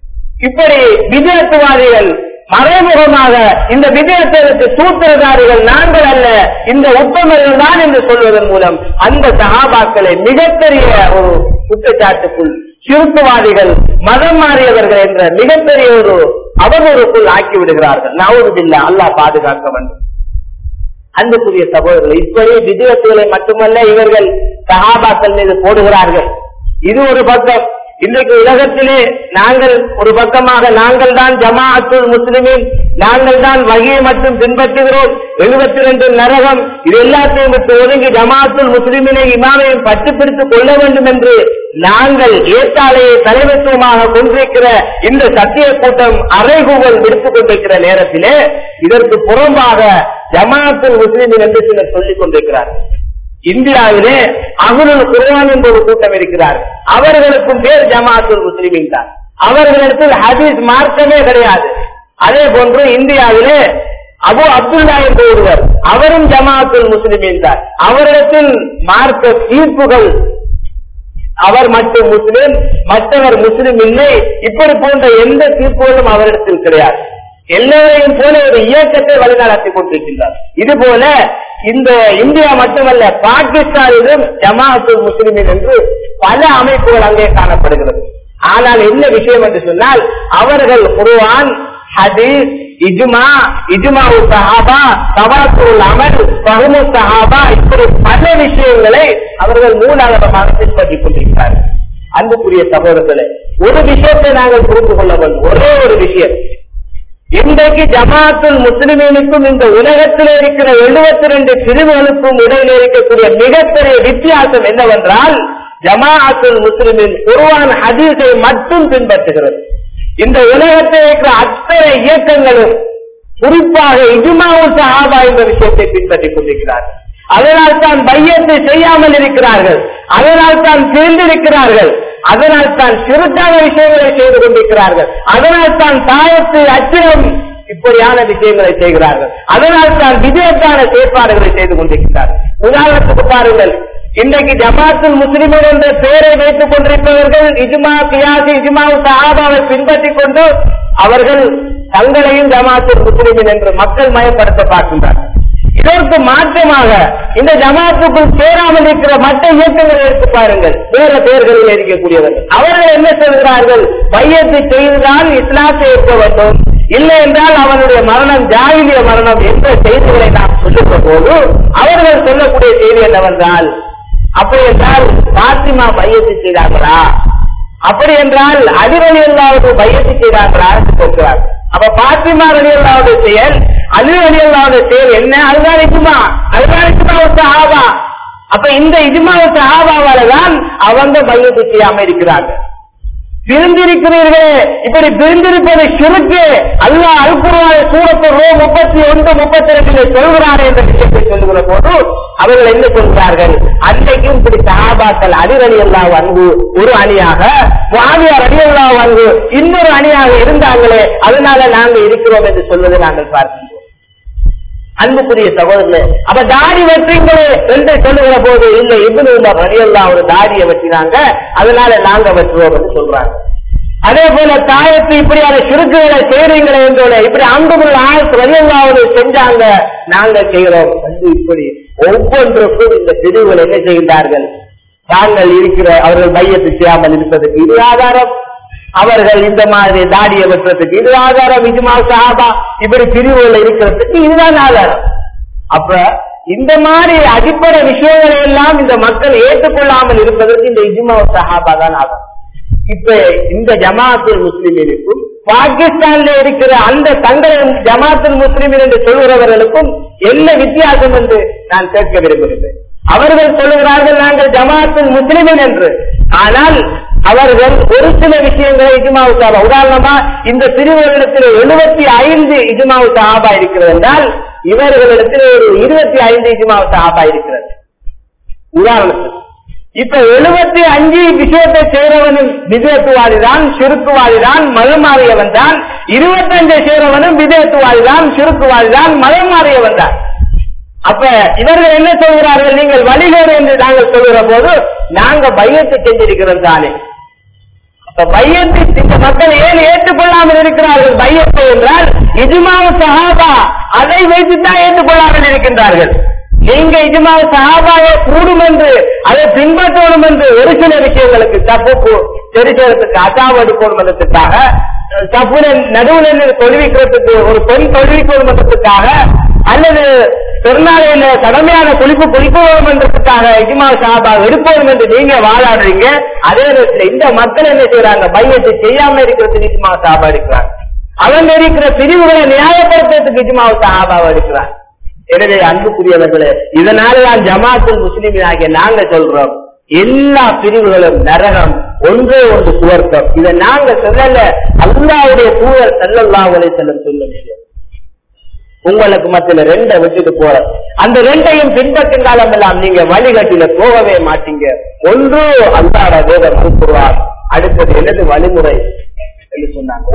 இப்படி விஜயத்துவாதிகள் மறைமுகமாக இந்த விஜயத்திற்கு சூத்திரதாரிகள் நாங்கள் அல்ல இந்த உத்தமர்கள் தான் என்று சொல்வதன் மூலம் அந்த சகாபாக்களை மிகப்பெரிய ஒரு குற்றச்சாட்டுக்குள் சிறுத்துவாதிகள் மதம் மாறியவர்கள் என்ற மிகப்பெரிய ஒரு அவதூறுக்குள் ஆக்கி விடுகிறார்கள் நவதுபில்லா அல்லாஹ் பாதுகாக்க வேண்டும் அன்புக்குரிய சகோதரர்கள் இப்படி விஜயத்துகளை மட்டுமல்ல இவர்கள் சகாபாக்கள் மீது போடுகிறார்கள் இது ஒரு பக்கம் இன்றைக்கு உலகத்திலே நாங்கள் ஒரு பக்கமாக நாங்கள் தான் ஜமாஅத்துல் முஸ்லிமின் நாங்கள் தான் வகையை மட்டும் பின்பற்றுகிறோம் எழுபத்தி ரெண்டு நரகம் இது எல்லாத்தையும் விட்டு ஒதுங்கி ஜமாஅத்துல் முஸ்லிமினை இமாமையும் பட்டுப்பிடித்துக் கொள்ள வேண்டும் என்று நாங்கள் ஏற்றாலையை தலைமைத்துவமாக கொண்டிருக்கிற இந்த சத்திய கூட்டம் அறைகூவல் விடுத்துக் கொண்டிருக்கிற நேரத்திலே இதற்கு புறம்பாக ஜமாஅத்துல் முஸ்லிமின் என்று சிலர் சொல்லிக் கொண்டிருக்கிறார்கள் இந்தியாவிலே அகுலுல் குர்ஆன் என்ற ஒரு கூட்டம் இருக்கிறார் அவர்களுக்கும் பேர் ஜமாத்துல் முஸ்லிமின் தான் அவர்களிடத்தில் ஹதீஸ் மார்க்கமே கிடையாது அதே போன்று இந்தியாவிலே அபு அப்துல்லா என்ற ஒருவர் அவரும் ஜமாத்துல் முஸ்லிமின் தான் அவரிடத்தில் மார்க்க தீர்ப்புகள் அவர் மட்டும் முஸ்லிம் மற்றவர் முஸ்லிம் இல்லை இப்படி போன்ற எந்த தீர்ப்புகளும் அவரிடத்தில் கிடையாது எல்லோரையும் போல ஒரு இயக்கத்தை வழிநடத்தி கொண்டிருக்கின்றார் இது போல இந்த இந்தியா மட்டுமல்ல பாகிஸ்தானிலும் ஜமாஅத்துல் முஸ்லிமின் என்று பல அமைப்புகள் அங்கே காணப்படுகிறது ஆனால் என்ன விஷயம் என்று சொன்னால் அவர்கள் குர்ஆன் ஹதீஸ் இஜ்மா இஜ்மா சஹாபா தவாத்துல் அமல் பஹுமு சஹாபா இப்படி பல விஷயங்களை அவர்கள் மூலாதாரமாக பின்பற்றிக் கொண்டிருக்கிறார்கள் அன்புக்குரிய சகோதரர்களே ஒரு விஷயத்தை நாங்கள் புரிந்து கொள்ள வேண்டும் ஒரே ஒரு விஷயம் இன்றைக்கு ஜமாத்துல் முஸ்லிமீனுக்கும் இந்த உலகத்தில் இருக்கிற எழுபத்தி ரெண்டு பிரிவுகளுக்கும் இடையில் இருக்கக்கூடிய மிகப்பெரிய வித்தியாசம் என்னவென்றால் ஜமாஅத்துல் முஸ்லிமின் குர்ஆன் ஹதீஸை மட்டும் பின்பற்றுகிறது இந்த உலகத்தில் இருக்கிற அத்தனை இயக்கங்களும் குறிப்பாக இஜுமாவு சஹாபா என்ற விஷயத்தை பின்பற்றிக் கொண்டிருக்கிறார்கள் அதனால் தான் பையத்தை செய்யாமல் இருக்கிறார்கள் அதனால் தான் சேர்ந்திருக்கிறார்கள் அதனால் தான் சிறுத்தான விஷயங்களை செய்து கொண்டிருக்கிறார்கள் அதனால் தான் தாயத்து அச்சிரம் இப்படியான விஷயங்களை செய்கிறார்கள் அதனால் தான் விஜயத்தான செயற்பாடுகளை செய்து கொண்டிருக்கிறார்கள் உதாரணத்துக்கு பாருங்கள் இன்றைக்கு ஜமாத்துல் முஸ்லிமர் என்ற பெயரை வைத்துக் கொண்டிருப்பவர்கள் இஜ்மா கியாசி இஜ்மா சஹாபாவை பின்பற்றிக் கொண்டு அவர்கள் தங்களையும் ஜமாத்துல் முஸ்லிமின் என்று மக்கள் மயப்படுத்த பார்க்கின்றார்கள் இதற்கு மாற்றமாக இந்த ஜமாத்துக்குள் சேராமல் இருக்கிற மற்ற இயக்கங்களை எடுத்து பாருங்கள் வேற பெயர்களில் இருக்கக்கூடியவர்கள் அவர்கள் என்ன சொல்கிறார்கள் பையத்தை செய்துதான் இஸ்லாத்தை ஏற்க வேண்டும் இல்லை என்றால் அவனுடைய மரணம் ஜாகிலிய மரணம் என்ற செய்திகளை நாம் சொல்லுகிற போது அவர்கள் சொல்லக்கூடிய செய்தி என்னவென்றால் அப்படி என்றால் பாத்திமா பையத்தை செய்தார்களா அப்படி என்றால் அடிவழி அல்லாவது பையத்தை செய்தார்களா என்று கேட்கிறார் அப்ப பாத்திமா அலி அல்லாவுடைய செயல் அலி அலி அல்லாவுடைய செயல் என்ன அதுதான் இஜுமா அதுதான் இஜுமா சஹாபா அப்ப இந்த இஜுமா சஹாபாவால தான் அவங்க பையத்தை செய்யாம இருக்கிறார்கள் பிரிந்திருக்கிறீர்களே இப்படி பிரிந்திருப்பது சுருக்கு அல்லாஹ் அல்குருவான சூரத்து ரோ முப்பத்தி ஒன்று முப்பத்தி ரெண்டிலே சொல்கிறார் என்ற விஷயத்தை சொல்லுகிற போது அவர்கள் என்ன சொல்கிறார்கள் அன்றைக்கும் இப்படி சகாபாக்கள் அதிரடி எல்லாம் வந்து ஒரு அணியாக சுவாமியார் அடி எல்லாம் வந்து இன்னொரு அணியாக இருந்தாங்களே அதனால நாங்கள் இருக்கிறோம் என்று சொல்வதை நாங்கள் பார்க்கின்றோம் அன்புக்குரிய சகோதரர்களே அப்ப தாடி வெட்டுறீங்களே என்று சொல்லுகிற போது இல்ல இவ்வளவு உமர் ரலியல்லாஹு ஒரு தாடியை வெட்டினாங்க அதனால நாங்க வெட்டுவோம் என்று சொல்றாங்க அதே போல தாயத்து இப்படியான சுருக்குகளை செய்றீங்களே என்றோட இப்படி அங்குமுள்ள ஆயத்து ரலியல்லாஹு செஞ்சாங்க நாங்க செய்கிறோம் வந்து இப்படி ஒவ்வொன்றுக்கும் இந்த பிரிவுகள் என்ன செய்கின்றார்கள் தாங்கள் இருக்கிற அவர்கள் மையத்தை செய்யாமல் இருப்பதற்கு இது ஆதாரம் அவர்கள் இந்த மாதிரி தாடியை வெட்டுறதுக்கு இது ஆதாரம் இஜ்மா சஹாபா இப்படி பிரிவுகள் இருக்கிறதுக்கு இதுதான் ஆதாரம் அப்ப இந்த மாதிரி அடிப்படை விஷயங்களை எல்லாம் இந்த மக்கள் ஏற்றுக்கொள்ளாமல் இருப்பதற்கு இந்த இஜ்மா சஹாபா தான் ஆதாரம் இப்ப இந்த ஜமாத்துல் முஸ்லிமினுக்கும் பாகிஸ்தான்ல இருக்கிற அந்த தங்கள் ஜமாத்துல் முஸ்லிமின் என்று சொல்கிறவர்களுக்கும் என்ன வித்தியாசம் என்று நான் கேட்க விரும்புகிறேன் அவர்கள் சொல்லுகிறார்கள் நாங்கள் ஜமாத்துல் முஸ்லிமின் என்று ஆனால் அவர்கள் ஒரு சில விஷயங்களை இஜுமாவு சாபா உதாரணமா இந்த பிரிவுகளிடத்தில் எழுபத்தி ஐந்து இஜுமாவு சாபா இருக்கிறது என்றால் இவர்களிடத்தில் ஒரு இருபத்தி ஐந்து இஜுமாவு சாபா இருக்கிறது உதாரணத்துக்கு இப்ப எழுபத்தி அஞ்சு விஷயத்தை செய்றவனும் விதேத்துவாதி தான் சுருக்குவாதி தான் மதம் மாறியவன் தான் இருபத்தஞ்சை செய்றவனும் விதேத்துவாதி தான் சுருக்குவாதி தான் மதம் மாறியவன் தான் அப்ப இவர்கள் என்ன சொல்கிறார்கள் நீங்கள் வழிகேடு என்று நாங்கள் சொல்கிற போது நாங்க பையத்தை செஞ்சிருக்கிறோம் தானே அப்ப பையத்தை இந்த மக்கள் ஏன் ஏற்றுக்கொள்ளாமல் இருக்கிறார்கள் பையத்தை என்றால் இஜுமாவு சஹாபா அதை வைத்துத்தான் ஏற்றுக்கொள்ளாமல் இருக்கின்றார்கள் நீங்க இஜுமாவு சஹாபாவை கூடும் என்று அதை பின்பற்றணும் என்று ஒரு சில விஷயங்களுக்கு தப்பு தெரிஞ்சதுக்கு அசாவு எடுக்கணும் என்றதுக்காக தப்புல நடுவில் நின்று தொழுவிக்கிறதுக்கு ஒரு பெண் தொழுவிக்கணும் என்றதுக்காக அல்லது திருநாளையில கடமையான குளிப்பு குளிப்போம் என்றதுக்காக இஜ்மா சாபா எடுப்போம் என்று நீங்க வாழாடுறீங்க அதே நேரத்தில் இந்த மக்கள் என்ன செய்யறாங்க பையத்தை செய்யாம இருக்கிறதுக்கு இஜ்மா சாபா எடுக்கிறாங்க அவங்க இருக்கிற பிரிவுகளை நியாயப்படுத்துறதுக்கு இஜ்மா சாபாவை எடுக்கிறாங்க எனவே அன்புக்குரியவர்களே இதனாலதான் ஜமாத்துல் முஸ்லிமின் ஆகிய நாங்க சொல்றோம் எல்லா பிரிவுகளும் நரகம் ஒன்றே ஒன்று சுவர்க்கம் இதை நாங்க சொல்லல அல்லாவுடைய தூதர் செல்லல்லாவலை செல்லும் சொல்ல விஷயம் உங்களுக்கு மத்தியில ரெண்டை விட்டுட்டு போற அந்த ரெண்டையும் பின்பற்றும் காலம் எல்லாம் நீங்க வழிகட்டில போகவே மாட்டீங்க ஒன்று அல்லாட வேதம் அனுப்புவார் அடுத்தது எனது வழிமுறை என்று சொன்னாங்க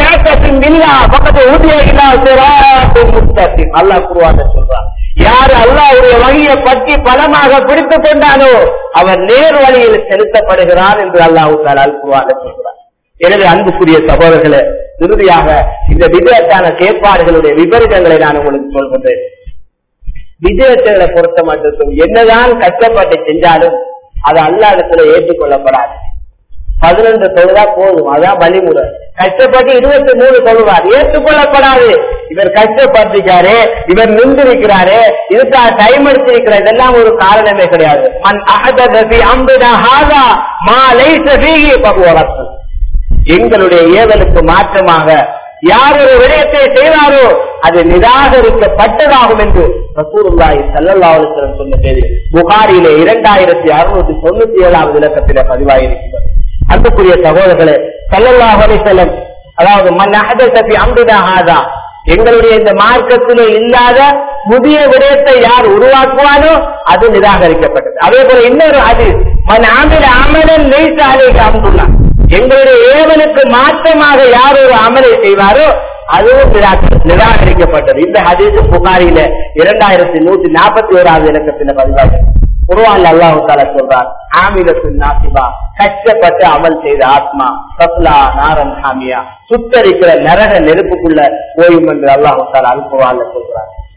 அல்லாஹ் குருவான சொல்றான் யார் அல்லாவுடைய வழியை பற்றி பலமாக பிடித்துக் கொண்டானோ அவர் நேர் வழியில் செலுத்தப்படுகிறார் என்று அல்லாஹு தாலால் குருவான சொல்கிறார் எனவே அன்புக்குரிய சகோதரர்களே இறுதியாக இந்த விதத்தான செயற்பாடுகளுடைய விபரீதங்களை நான் உங்களுக்கு சொல்கின்றேன் விஜயத்தை பொறுத்த மட்டும் என்னதான் கஷ்டப்பட்டு செஞ்சாலும் அது அல்லாடத்துல ஏற்றுக்கொள்ளப்படாது பதினொன்று தொழுதா போதும் அதான் வழிமுறை கஷ்டப்பட்டு இருபத்தி மூணு தொழுவார் ஏற்றுக்கொள்ளப்படாது இவர் கஷ்டப்பட்டிருக்காரு இவர் நின்றிருக்கிறாரு இதுக்கா டைம் எடுத்திருக்கிற இதெல்லாம் ஒரு காரணமே கிடையாது மண் அகதபி அம்புதா ஹாதா மா லைச ஃபீஹி பகுவரத்து எங்களுடைய ஏவலுக்கு மாற்றமாக யார் ஒரு விடயத்தை செய்தாரோ அது நிராகரிக்கப்பட்டதாகும் என்று ரசூருல்லாஹி ஸல்லல்லாஹு அலைஹி வஸல்லம் சொன்ன செய்தி புகாரியிலே இரண்டாயிரத்தி அறுநூத்தி தொண்ணூத்தி ஏழாவது இலக்கத்திலே பதிவாயிருக்கிறது அன்புக்குரிய சகோதரர்களே ஸல்லல்லாஹு அலைஹி வஸல்லம் அதாவது மன் அஹதஸ ஃபி அம்ரினா ஹாதா எங்களுடைய இந்த மார்க்கத்திலே இல்லாத புதிய விடயத்தை யார் உருவாக்குவானோ அது நிராகரிக்கப்பட்டது அதே போல இன்னொரு அது மன் ஆமில அமலன் லைஸ அலைஹி அம்ருல்லா எங்களுடைய ஏவனுக்கு மாற்றமாக யார் ஒரு அமலை செய்வாரோ அதுவும் நிராகரிக்கப்பட்டது இந்த ஹதீஸ் புகாரியில இரண்டாயிரத்தி நூத்தி நாற்பத்தி ஓராவது இலக்கத்தில் பதிவாக குருவான் அல்லாஹு தாலா சொல்றார் ஆமிலத்தின் நாசிபா கஷ்டப்பட்டு அமல் செய்த ஆத்மா சப்லா நாரன் ஹாமியா சுத்தரிக்கிற நரக நெருப்புக்குள்ள போயும் என்று அல்லாஹு தாலா அல் குருவான்ல சொல்றார்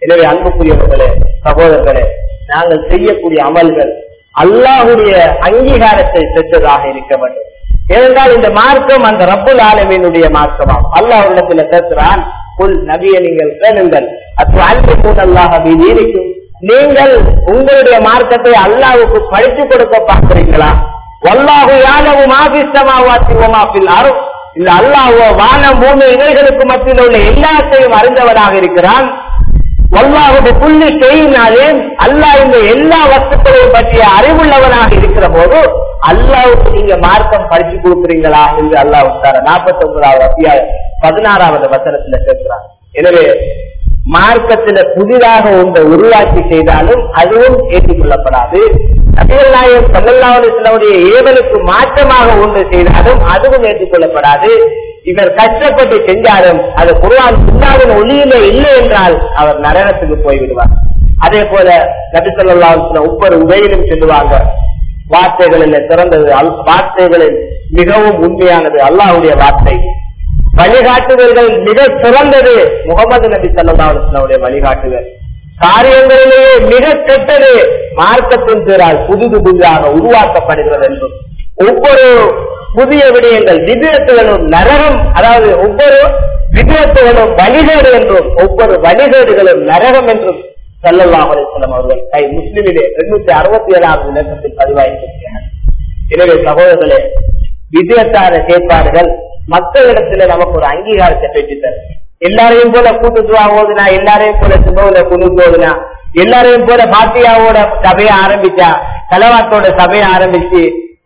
எனவே அன்புக்குரியவர்களே சகோதரர்களே நாங்கள் செய்யக்கூடிய அமல்கள் அல்லாஹுடைய அங்கீகாரத்தை பெற்றதாக இருக்க வேண்டும் ஏனென்றால் இந்த மார்க்கம் அந்த ரப்புல் ஆலமீனுடைய மார்க்கமாம் அல்லாஹ் இடத்துல பேசுறான் புல் நபியை நீங்கள் கேளுங்கள் அது அல்பூன் அல்லாஹ் இருக்கும் நீங்கள் உங்களுடைய மார்க்கத்தை அல்லாவுக்கு படித்து கொடுக்க பார்க்கிறீங்களா வல்லாஹு யானவு மாபிஸ்தமாவாத்தி ஓமாப்பில் அரும் இந்த அல்லாஹோ வானம் பூமி இவைகளுக்கு மத்தியில் உள்ள எல்லாத்தையும் அறிந்தவனாக இருக்கிறான் வல்லாஹுடைய புள்ளி செய்யினாலே அல்லாஹ் இந்த எல்லா வஸ்துக்களையும் பற்றிய அறிவுள்ளவனாக இருக்கிற போது அல்லாவுக்கு நீங்க மார்க்கம் படிச்சு கொடுக்குறீங்களா என்று அல்லாஹ் உத்தார நாற்பத்தி ஒன்பதாவது அத்தியாயம் பதினாறாவது வசனத்துல கேட்கிறார் எனவே மார்க்கத்துல புதிதாக ஒன்றை உருவாக்கி செய்தாலும் அதுவும் ஏற்றுக்கொள்ளப்படாது நபிகள் நாயகம் சல்லல்லாஹு சிலவுடைய ஏவலுக்கு மாற்றமாக ஒன்று செய்தாலும் அதுவும் ஏற்றுக்கொள்ளப்படாது இவர் கஷ்டப்பட்டு செஞ்சாலும் அது குருவான் சுண்ணாவின் ஒளியில இல்லை என்றால் அவர் நரகத்துக்கு போய்விடுவார் அதே போல நபி சொல்லா ஒவ்வொரு உபயிலும் சொல்லுவாங்க வார்த்தைகளில் சிறந்தது வார்த்தைகளில் மிகவும் உண்மையானது அல்லாஹுடைய வார்த்தை வழிகாட்டுதல்கள் மிக சிறந்தது முகமது நபி சல்லாவுடைய வழிகாட்டுதல் காரியங்களிலேயே மிக கெட்டது மார்க்கத்தின் பேரால் புதுது புதிதாக உருவாக்கப்படுகிறது என்றும் ஒவ்வொரு புதிய விடயங்கள் விதிரத்துகளும் நரகம் அதாவது ஒவ்வொரு விதிரத்துகளும் வழிகேடு என்றும் ஒவ்வொரு வழிகேடுகளும் நரகம் என்றும் சல்லல்லாஹ் அலிஸ்லாம் அவர்கள் கை முஸ்லிமிலே எண்ணூத்தி அறுபத்தி ஏழாவது இலக்கத்தில் பதிவாயிருக்கிறார் எனவே சகோதரர்களே விதியத்தான செயற்பாடுகள் மக்களிடத்துல நமக்கு ஒரு அங்கீகாரத்தை பெற்றுத்தர் எல்லாரையும் போல கூட்டுத்துவா ஓதுனா எல்லாரையும் போல சுபவுல குழுத்து ஓதுனா எல்லாரையும் போல பாத்தியாவோட சபையை ஆரம்பிச்சா தலவாத்தோட சபையை ஆரம்பிச்சு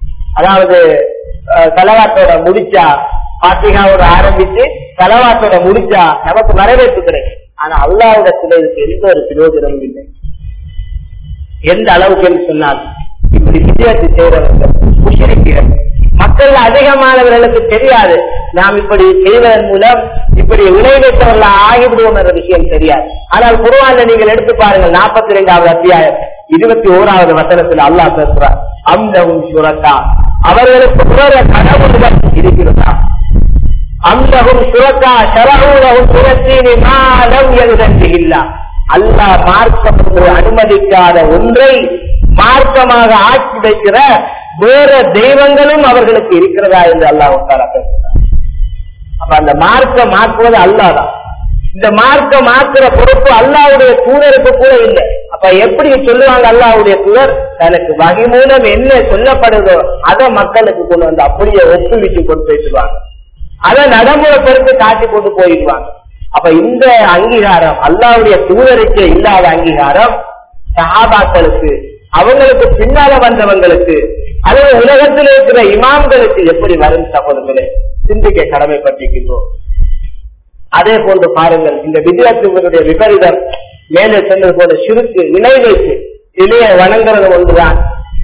அதாவது தலவாத்தோட முடிச்சா பாத்திகாவோட ஆரம்பிச்சு தலவாத்தோட முடிச்சா நமக்கு வரவேற்பு கிடைக்கும் ஆனா அல்லாவிடத்துல இதுக்கு எந்த ஒரு பிரயோஜனமும் இல்லை எந்த அளவுக்கு என்று சொன்னால் இப்படி வித்தியாசம் செய்யறவர்கள் முஷரிக்கிறார் மக்கள் அதிகமானவர்களுக்கு தெரியாது நாம் இப்படி செய்வதன் மூலம் இப்படி விளைவித்தவர்கள் ஆகிவிடுவோம் என்ற விஷயம் தெரியாது ஆனால் குருவான நீங்கள் எடுத்து பாருங்கள் நாற்பத்தி இரண்டாவது அத்தியாயம் இருபத்தி ஓராவது வசனத்தில் அல்லாஹ் பேசுறார் அம்தவும் சுரக்கா அவர்களுக்கு வேற கடவுள்கள் இருக்கிறதா அம்தகும் சுரக்கா சரகூலகும் சுரத்தீனி மாலம் எழுதன்றி இல்லா அல்லாஹ் மார்க்கம் அனுமதிக்காத ஒன்றை மார்க்கமாக ஆக்கி வைக்கிற வேற தெய்வங்களும் அவர்களுக்கு இருக்கிறதா என்று அல்லாஹ் பேசுகிறார் அப்ப அந்த மார்க்கம் ஆக்குவது அல்லாதான் இந்த மார்க்கம் ஆக்குற பொறுப்பு அல்லாவுடைய தூதருக்கு கூட இல்லை அப்ப எப்படி சொல்லுவாங்க அல்லாவுடைய தூதர் தனக்கு வகை மூலம் என்ன சொல்லப்படுதோ அதை மக்களுக்கு கொண்டு வந்து அப்படியே ஒப்புவிச்சு கொண்டு போயிடுவாங்க அதை நடைமுறைப்படுத்தி காட்டி கொண்டு போயிடுவாங்க அப்ப இந்த அங்கீகாரம் அல்லாவுடைய தூதருக்கு இல்லாத அங்கீகாரம் சஹாபாக்களுக்கு அவங்களுக்கு பின்னால வந்தவங்களுக்கு அல்லது உலகத்தில் இருக்கிற இமாம்களுக்கு எப்படி வரும் சகோதரர்களே சிந்திக்க கடமைப்பட்டிருக்கின்றோம் அதே போன்று பாருங்கள் இந்த விஜயத்தினுடைய விபரீதம் மேலே சென்றது போல சிறுக்கு இணை வைத்து இளைய வணங்குறது ஒன்றுதான்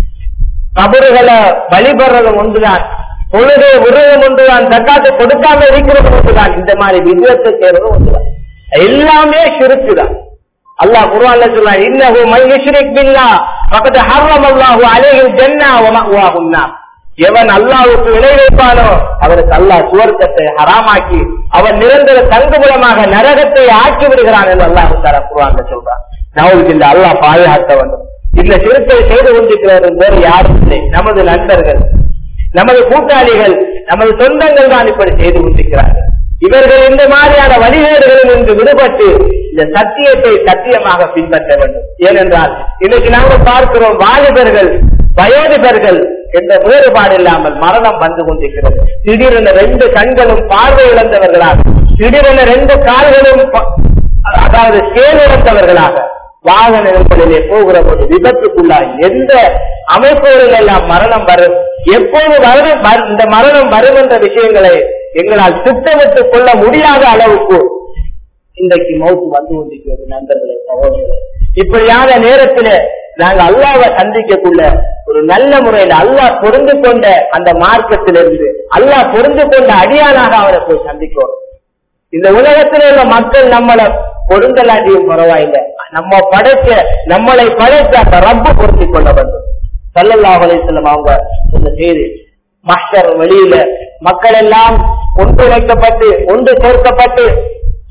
கபறுகளை வழிபடுறதும் ஒன்றுதான் பொழுது உருவம் ஒன்றுதான் தக்காத்து கொடுக்காம இருக்கிறது ஒன்றுதான் இந்த மாதிரி விஜயத்தை செய்யறதும் ஒன்றுதான் எல்லாமே சிறுக்குதான் அல்லாஹ் குர்ஆன்ல சொல்றான் இன்னஹு மன் யுஷ்ரிக் பில்லாஹ் ஃபகத் ஹர்ரம அல்லாஹு அலைஹி ஜன்னா வ மஅவாஹு النار எவன் அல்லாஹ்வுக்கு இணை வைப்பானோ அவருக்கு அல்லாஹ் சுவர்க்கத்தை ஹராமாக்கி அவன் நிரந்தர தங்குபுலமாக நரகத்தை ஆக்கி விடுகிறான் என்று அல்லாஹ் தஆலா குர்ஆன்ல சொல்றான் நவுஜில்ல அல்லாஹ் பாதுகாக்க வேண்டும் இந்த சிறுத்தை செய்து கொண்டிருக்கிறவர்கள் வேறு யாரும் இல்லை நமது நண்பர்கள் நமது கூட்டாளிகள் நமது சொந்தங்கள் தான் இப்படி செய்து கொண்டிருக்கிறார்கள் இவர்கள் இந்த மாதிரியான வழிகேடுகளில் இன்று விடுபட்டு இந்த சத்தியத்தை சத்தியமாக பின்பற்ற வேண்டும் ஏனென்றால் இன்னைக்கு நாங்கள் பார்க்கிறோம் வாலிபர்கள் வயோதிபர்கள் என்ற வேறுபாடு இல்லாமல் மரணம் வந்து கொண்டிருக்கிறது திடீரென ரெண்டு கண்களும் பார்வை இழந்தவர்களாக திடீரென ரெண்டு கால்களும் ப- அதாவது செயல் இழந்தவர்களாக வாகனங்களிலே போகிற போது விபத்துக்குள்ளாய் எந்த அமைப்புகளில் எல்லாம் மரணம் வரும் எப்போது வரும் வரு- இந்த மரணம் வரும் என்ற விஷயங்களை எங்களால் திட்டமிட்டுக் கொள்ள முடியாத அளவுக்கு இன்றைக்கு மௌத்து வந்து கொண்டிருக்கிறது நண்பர்களே சகோதரர்களே இப்படியான நேரத்துல நாங்க அல்லாவை சந்திக்கக்குள்ள ஒரு நல்ல முறையில் அல்லாஹ் பொருந்து கொண்ட அந்த மார்க்கத்திலிருந்து அல்லாஹ் பொருந்து கொண்ட அடியானாக அவரை போய் சந்திக்கிறோம் இந்த உலகத்தில் உள்ள மக்கள் நம்மளை பொருந்தலாட்டியும் பரவாயில்லை நம்ம படைச்ச நம்மளை படைத்த அந்த ரப்பு பொருத்திக் கொள்ள வேண்டும் சல்லல்லாஹு அலைஹி வஸல்லம் அவங்க சொன்ன செய்தி மஸ்டர் வெளியில மக்கள் எல்லாம் ஒன்றிணைக்கப்பட்டு ஒன்று சேர்க்கப்பட்டு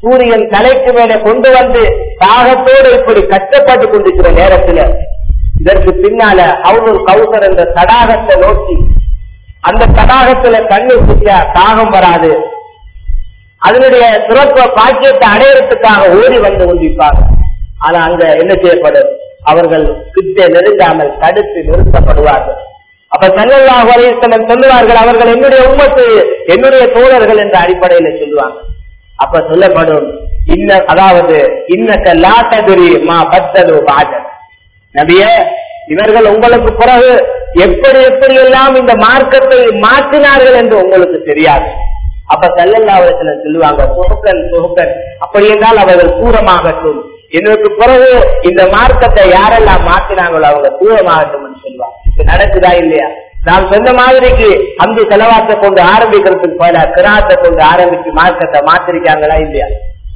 சூரியன் தலைக்கு மேலே கொண்டு வந்து தாகத்தோடு இப்படி கஷ்டப்பட்டு கொண்டிருக்கிற நேரத்துல இதற்கு பின்னால அவனூர் கௌசர் என்ற தடாகத்தை நோக்கி அந்த தடாகத்துல தண்ணீர் குடிச்சா தாகம் வராது அதனுடைய சிறப்பு பாக்கியத்தை அடையறதுக்காக ஓடி வந்து கொண்டிருப்பாங்க ஆனா அங்க என்ன செய்யப்படும் அவர்கள் கிட்ட நெருங்காமல் தடுத்து நிறுத்தப்படுவார்கள் அப்ப சல்லல்லா வரையத்தனம் சொல்லுவார்கள் அவர்கள் என்னுடைய உம்மத்து என்னுடைய தோழர்கள் என்ற அடிப்படையில சொல்லுவாங்க அப்ப சொல்லப்படும் இன்ன அதாவது இன்னக்க லாட்டதுரி மா பத்தது பாஜன் நபிய இவர்கள் உங்களுக்கு பிறகு எப்படி எப்படி எல்லாம் இந்த மார்க்கத்தை மாற்றினார்கள் என்று உங்களுக்கு தெரியாது அப்ப சல்லல்லாவரத்துல சொல்லுவாங்க சுகக்கன் சுகக்கன் அப்படி என்றால் அவர்கள் தூரமாகட்டும் எனக்கு பிறகு இந்த மார்க்கத்தை யாரெல்லாம் மாற்றினாங்களோ அவங்க தூரமாகட்டும் சொல்லுவாங்க இது நடக்குதா இல்லையா நான் சொன்ன மாதிரிக்கு அந்த செலவாத்தை கொண்டு ஆரம்பிக்கிறதுக்கு போல கிராத்தை கொண்டு ஆரம்பிச்சு மார்க்கத்தை மாத்திருக்காங்களா இல்லையா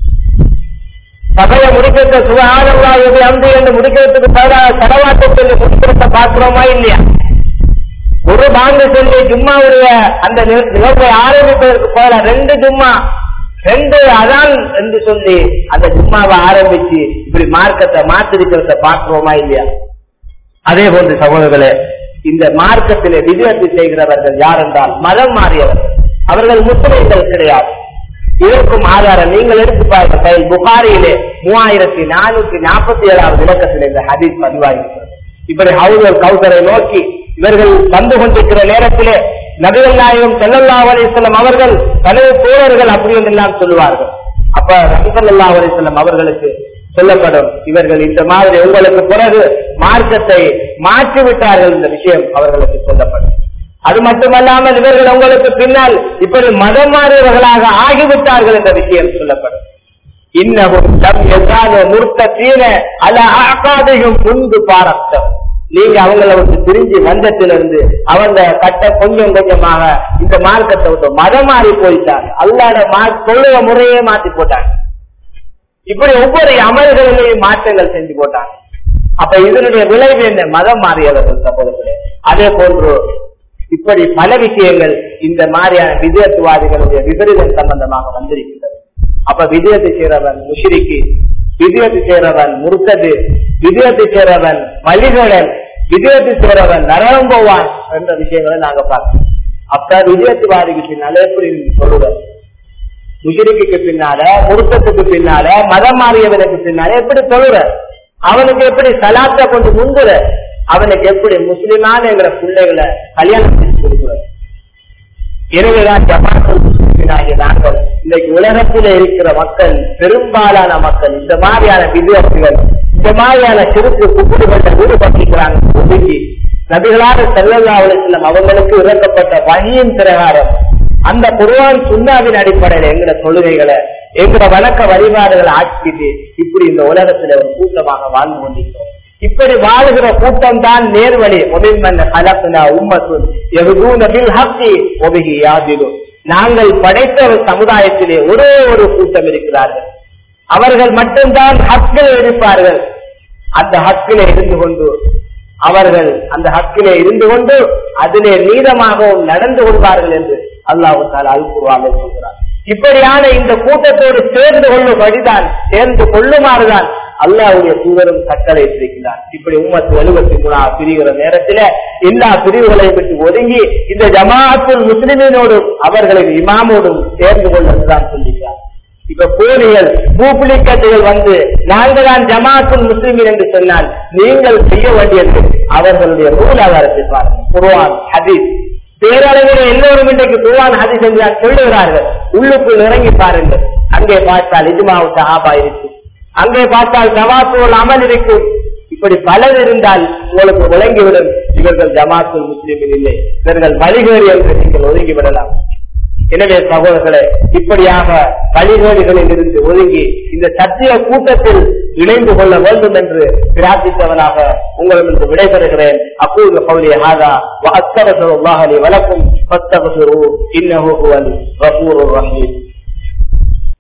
சபையை முடிக்கிறத சுகாதாரமா எப்படி அம்பு என்று முடிக்கிறதுக்கு பதிலாக செலவாத்தை சொல்லி முடிக்கிறத பாக்குறோமா இல்லையா ஒரு பாங்கு சொல்லி ஜும்மாவுடைய அந்த நிகழ்வை ஆரம்பிப்பதற்கு போல ரெண்டு ஜும்மா ரெண்டு அதான் என்று சொல்லி அந்த ஜும்மாவை ஆரம்பிச்சு இப்படி மார்க்கத்தை மாத்திருக்கிறத பார்க்கிறோமா இல்லையா அதே போன்று சகோதரர்களே இந்த மார்க்கத்திலே விஜயத்தை செய்கிறவர்கள் யார் என்றால் மதம் மாறியவர்கள் அவர்கள் முஸ்லிம்கள் கிடையாது இதற்கும் ஆதாரம் நீங்கள் எடுத்து பாருங்கள் புகாரியிலே மூவாயிரத்தி நானூத்தி நாற்பத்தி ஏழாவது இலக்கத்தில் இந்த ஹதீஸ் பதிவாகியிருக்கிறது இப்படி ஹவுதல் கௌசரை நோக்கி இவர்கள் வந்து கொண்டிருக்கிற நேரத்திலே நபிகள் நாயகம் செல்லல்லா அலிஸ்லம் அவர்கள் தனது தோழர்கள் அப்படி என்றெல்லாம் சொல்லுவார்கள் அப்ப நபிசல்லா அலிஸ்லம் அவர்களுக்கு சொல்லப்படும் இவர்கள் இந்த மாதிரி உங்களுக்கு பிறகு மார்க்கத்தை மாற்றி விட்டார்கள் இந்த விஷயம் அவர்களுக்கு சொல்லப்படும் அது மட்டுமல்லாமல் இவர்கள் உங்களுக்கு பின்னால் இப்படி மதம் மாறியவர்களாக ஆகிவிட்டார்கள் என்ற விஷயம் சொல்லப்படும் இன்னமும் தம் எதான முர்த்தீன அல்ல ஆகாதையும் முன்பு பாரத்தம் நீங்க அவங்கள விட்டு பிரிஞ்சு வந்தத்திலிருந்து அவங்க கட்ட கொஞ்சம் கொஞ்சமாக இந்த மார்க்கத்தை விட்டு மதம் மாறி போயிட்டாங்க அல்லாட தொழுக முறையே மாத்தி போட்டாங்க இப்படி ஒவ்வொரு அமல்களிலேயும் மாற்றங்கள் செஞ்சு போட்டாங்க அப்ப இதனுடைய விளைவு என்ன மதம் மாறியவர்கள் சகோதரர்களே அதே போன்று இப்படி பல விஷயங்கள் இந்த மாதிரியான விஜயத்துவாதிகளுடைய விபரீதம் சம்பந்தமாக வந்திருக்கின்றது அப்ப விஜயத்தை சேரவன் முஷிரிக்கு விஜயத்தை சேரவன் முருத்தது விஜயத்தை சேரவன் வழிகடன் விஜயத்தை சேரவன் நரகம் போவான் என்ற விஷயங்களை நாங்க பார்க்கணும் அப்ப விஜயத்துவாதிக்கு பின்னால எப்படி சொல்லுவேன் முஷிரிக்கு பின்னால முருத்தத்துக்கு பின்னால மதம் மாறியவனுக்கு பின்னால எப்படி சொல்லுற அவனுக்கு எப்படி சலாத்தை கொண்டு முந்துற அவனுக்கு எப்படி முஸ்லிமான என்கிற பிள்ளைகளை கல்யாணம் செஞ்சு கொடுக்குற எனவேதான் ஜமாத்தல் முஸ்லிமினாகிய நாங்கள் இன்னைக்கு உலகத்தில் இருக்கிற மக்கள் பெரும்பாலான மக்கள் இந்த மாதிரியான விதிவசங்கள் இந்த மாதிரியான சிறுக்கு குப்பிடுகளை ஈடுபட்டிருக்கிறாங்க ஒதுக்கி நபிகளாக செல்லல்லா செல்லும் அவங்களுக்கு இறக்கப்பட்ட வழியின் பிரகாரம் அந்த குருவான் சுண்ணாவின் அடிப்படையில் எங்கட தொழுகைகளை எங்கட வழக்க வழிபாடுகளை ஆக்கிட்டு இப்படி இந்த உலகத்துல ஒரு கூட்டமாக வாழ்ந்து கொண்டிருக்கிறோம் இப்படி வாழுகிற கூட்டம் தான் நேர்வழி நாங்கள் படைத்த சமுதாயத்திலே ஒரே ஒரு கூட்டம் இருக்கிறார்கள் அவர்கள் மட்டும்தான் ஹக்கில் இருப்பார்கள் அந்த ஹக்கிலே இருந்து கொண்டு அவர்கள் அந்த ஹக்கிலே இருந்து கொண்டு அதிலே நீதமாகவும் நடந்து கொள்வார்கள் என்று அல்லாஹு தாலா அல் குருவாலே சொல்கிறார் இப்படியான இந்த கூட்டத்தோடு சேர்ந்து கொள்ளும் வழிதான் சேர்ந்து கொள்ளுமாறுதான் அல்லாவுடைய தூதரும் கட்டளை இருக்கிறார் இப்படி உம்மத்து எழுபத்தி மூணாவது பிரிகிற நேரத்தில எல்லா பிரிவுகளையும் விட்டு ஒதுங்கி இந்த ஜமாஅத்துல் முஸ்லிமினோடும் அவர்களின் இமாமோடும் சேர்ந்து கொள்ளுதான் சொல்லுகிறார் இப்ப போலிகள் பூப்புலிக்கட்டுகள் வந்து நாங்கள் தான் ஜமாத்துல் முஸ்லிமின் என்று சொன்னால் நீங்கள் செய்ய வேண்டியது அவர்களுடைய மூலாதாரத்தை பாருங்கள் குர்வான் ஹதீஸ் பேரளவில் எல்லோரும் இன்றைக்கு குர்வான் ஹதீஸ் என்று சொல்லுகிறார்கள் உள்ளுக்குள் இறங்கி பாருங்கள் அங்கே பார்த்தால் இதுமாவு சஹாபா இருக்கும் அங்கே பார்த்தால் சவாத்துவல் அமல் இருக்கும் இப்படி பலர் இருந்தால் உங்களுக்கு விளங்கிவிடும் இவர்கள் ஜமாத்துல் முஸ்லிமில் இல்லை இவர்கள் வழிகேறு என்று நீங்கள் ஒதுங்கிவிடலாம் எனவே சகோதரர்களே இப்படியாக வழிகேடுகளில் இருந்து ஒதுங்கி இந்த சத்திய கூட்டத்தில் இணைந்து கொள்ள வேண்டும் என்று பிரார்த்தித்தவனாக உங்களிடம் விடைபெறுகிறேன் அப்போது பகுதி ஹாதா வஅஸ்தகஃபிருல்லாஹ் லி வலக்கும் ஃபஸ்தக்ஃபிருஹு இன்னஹு ஹுவல் கஃபூருர் ரஹீம்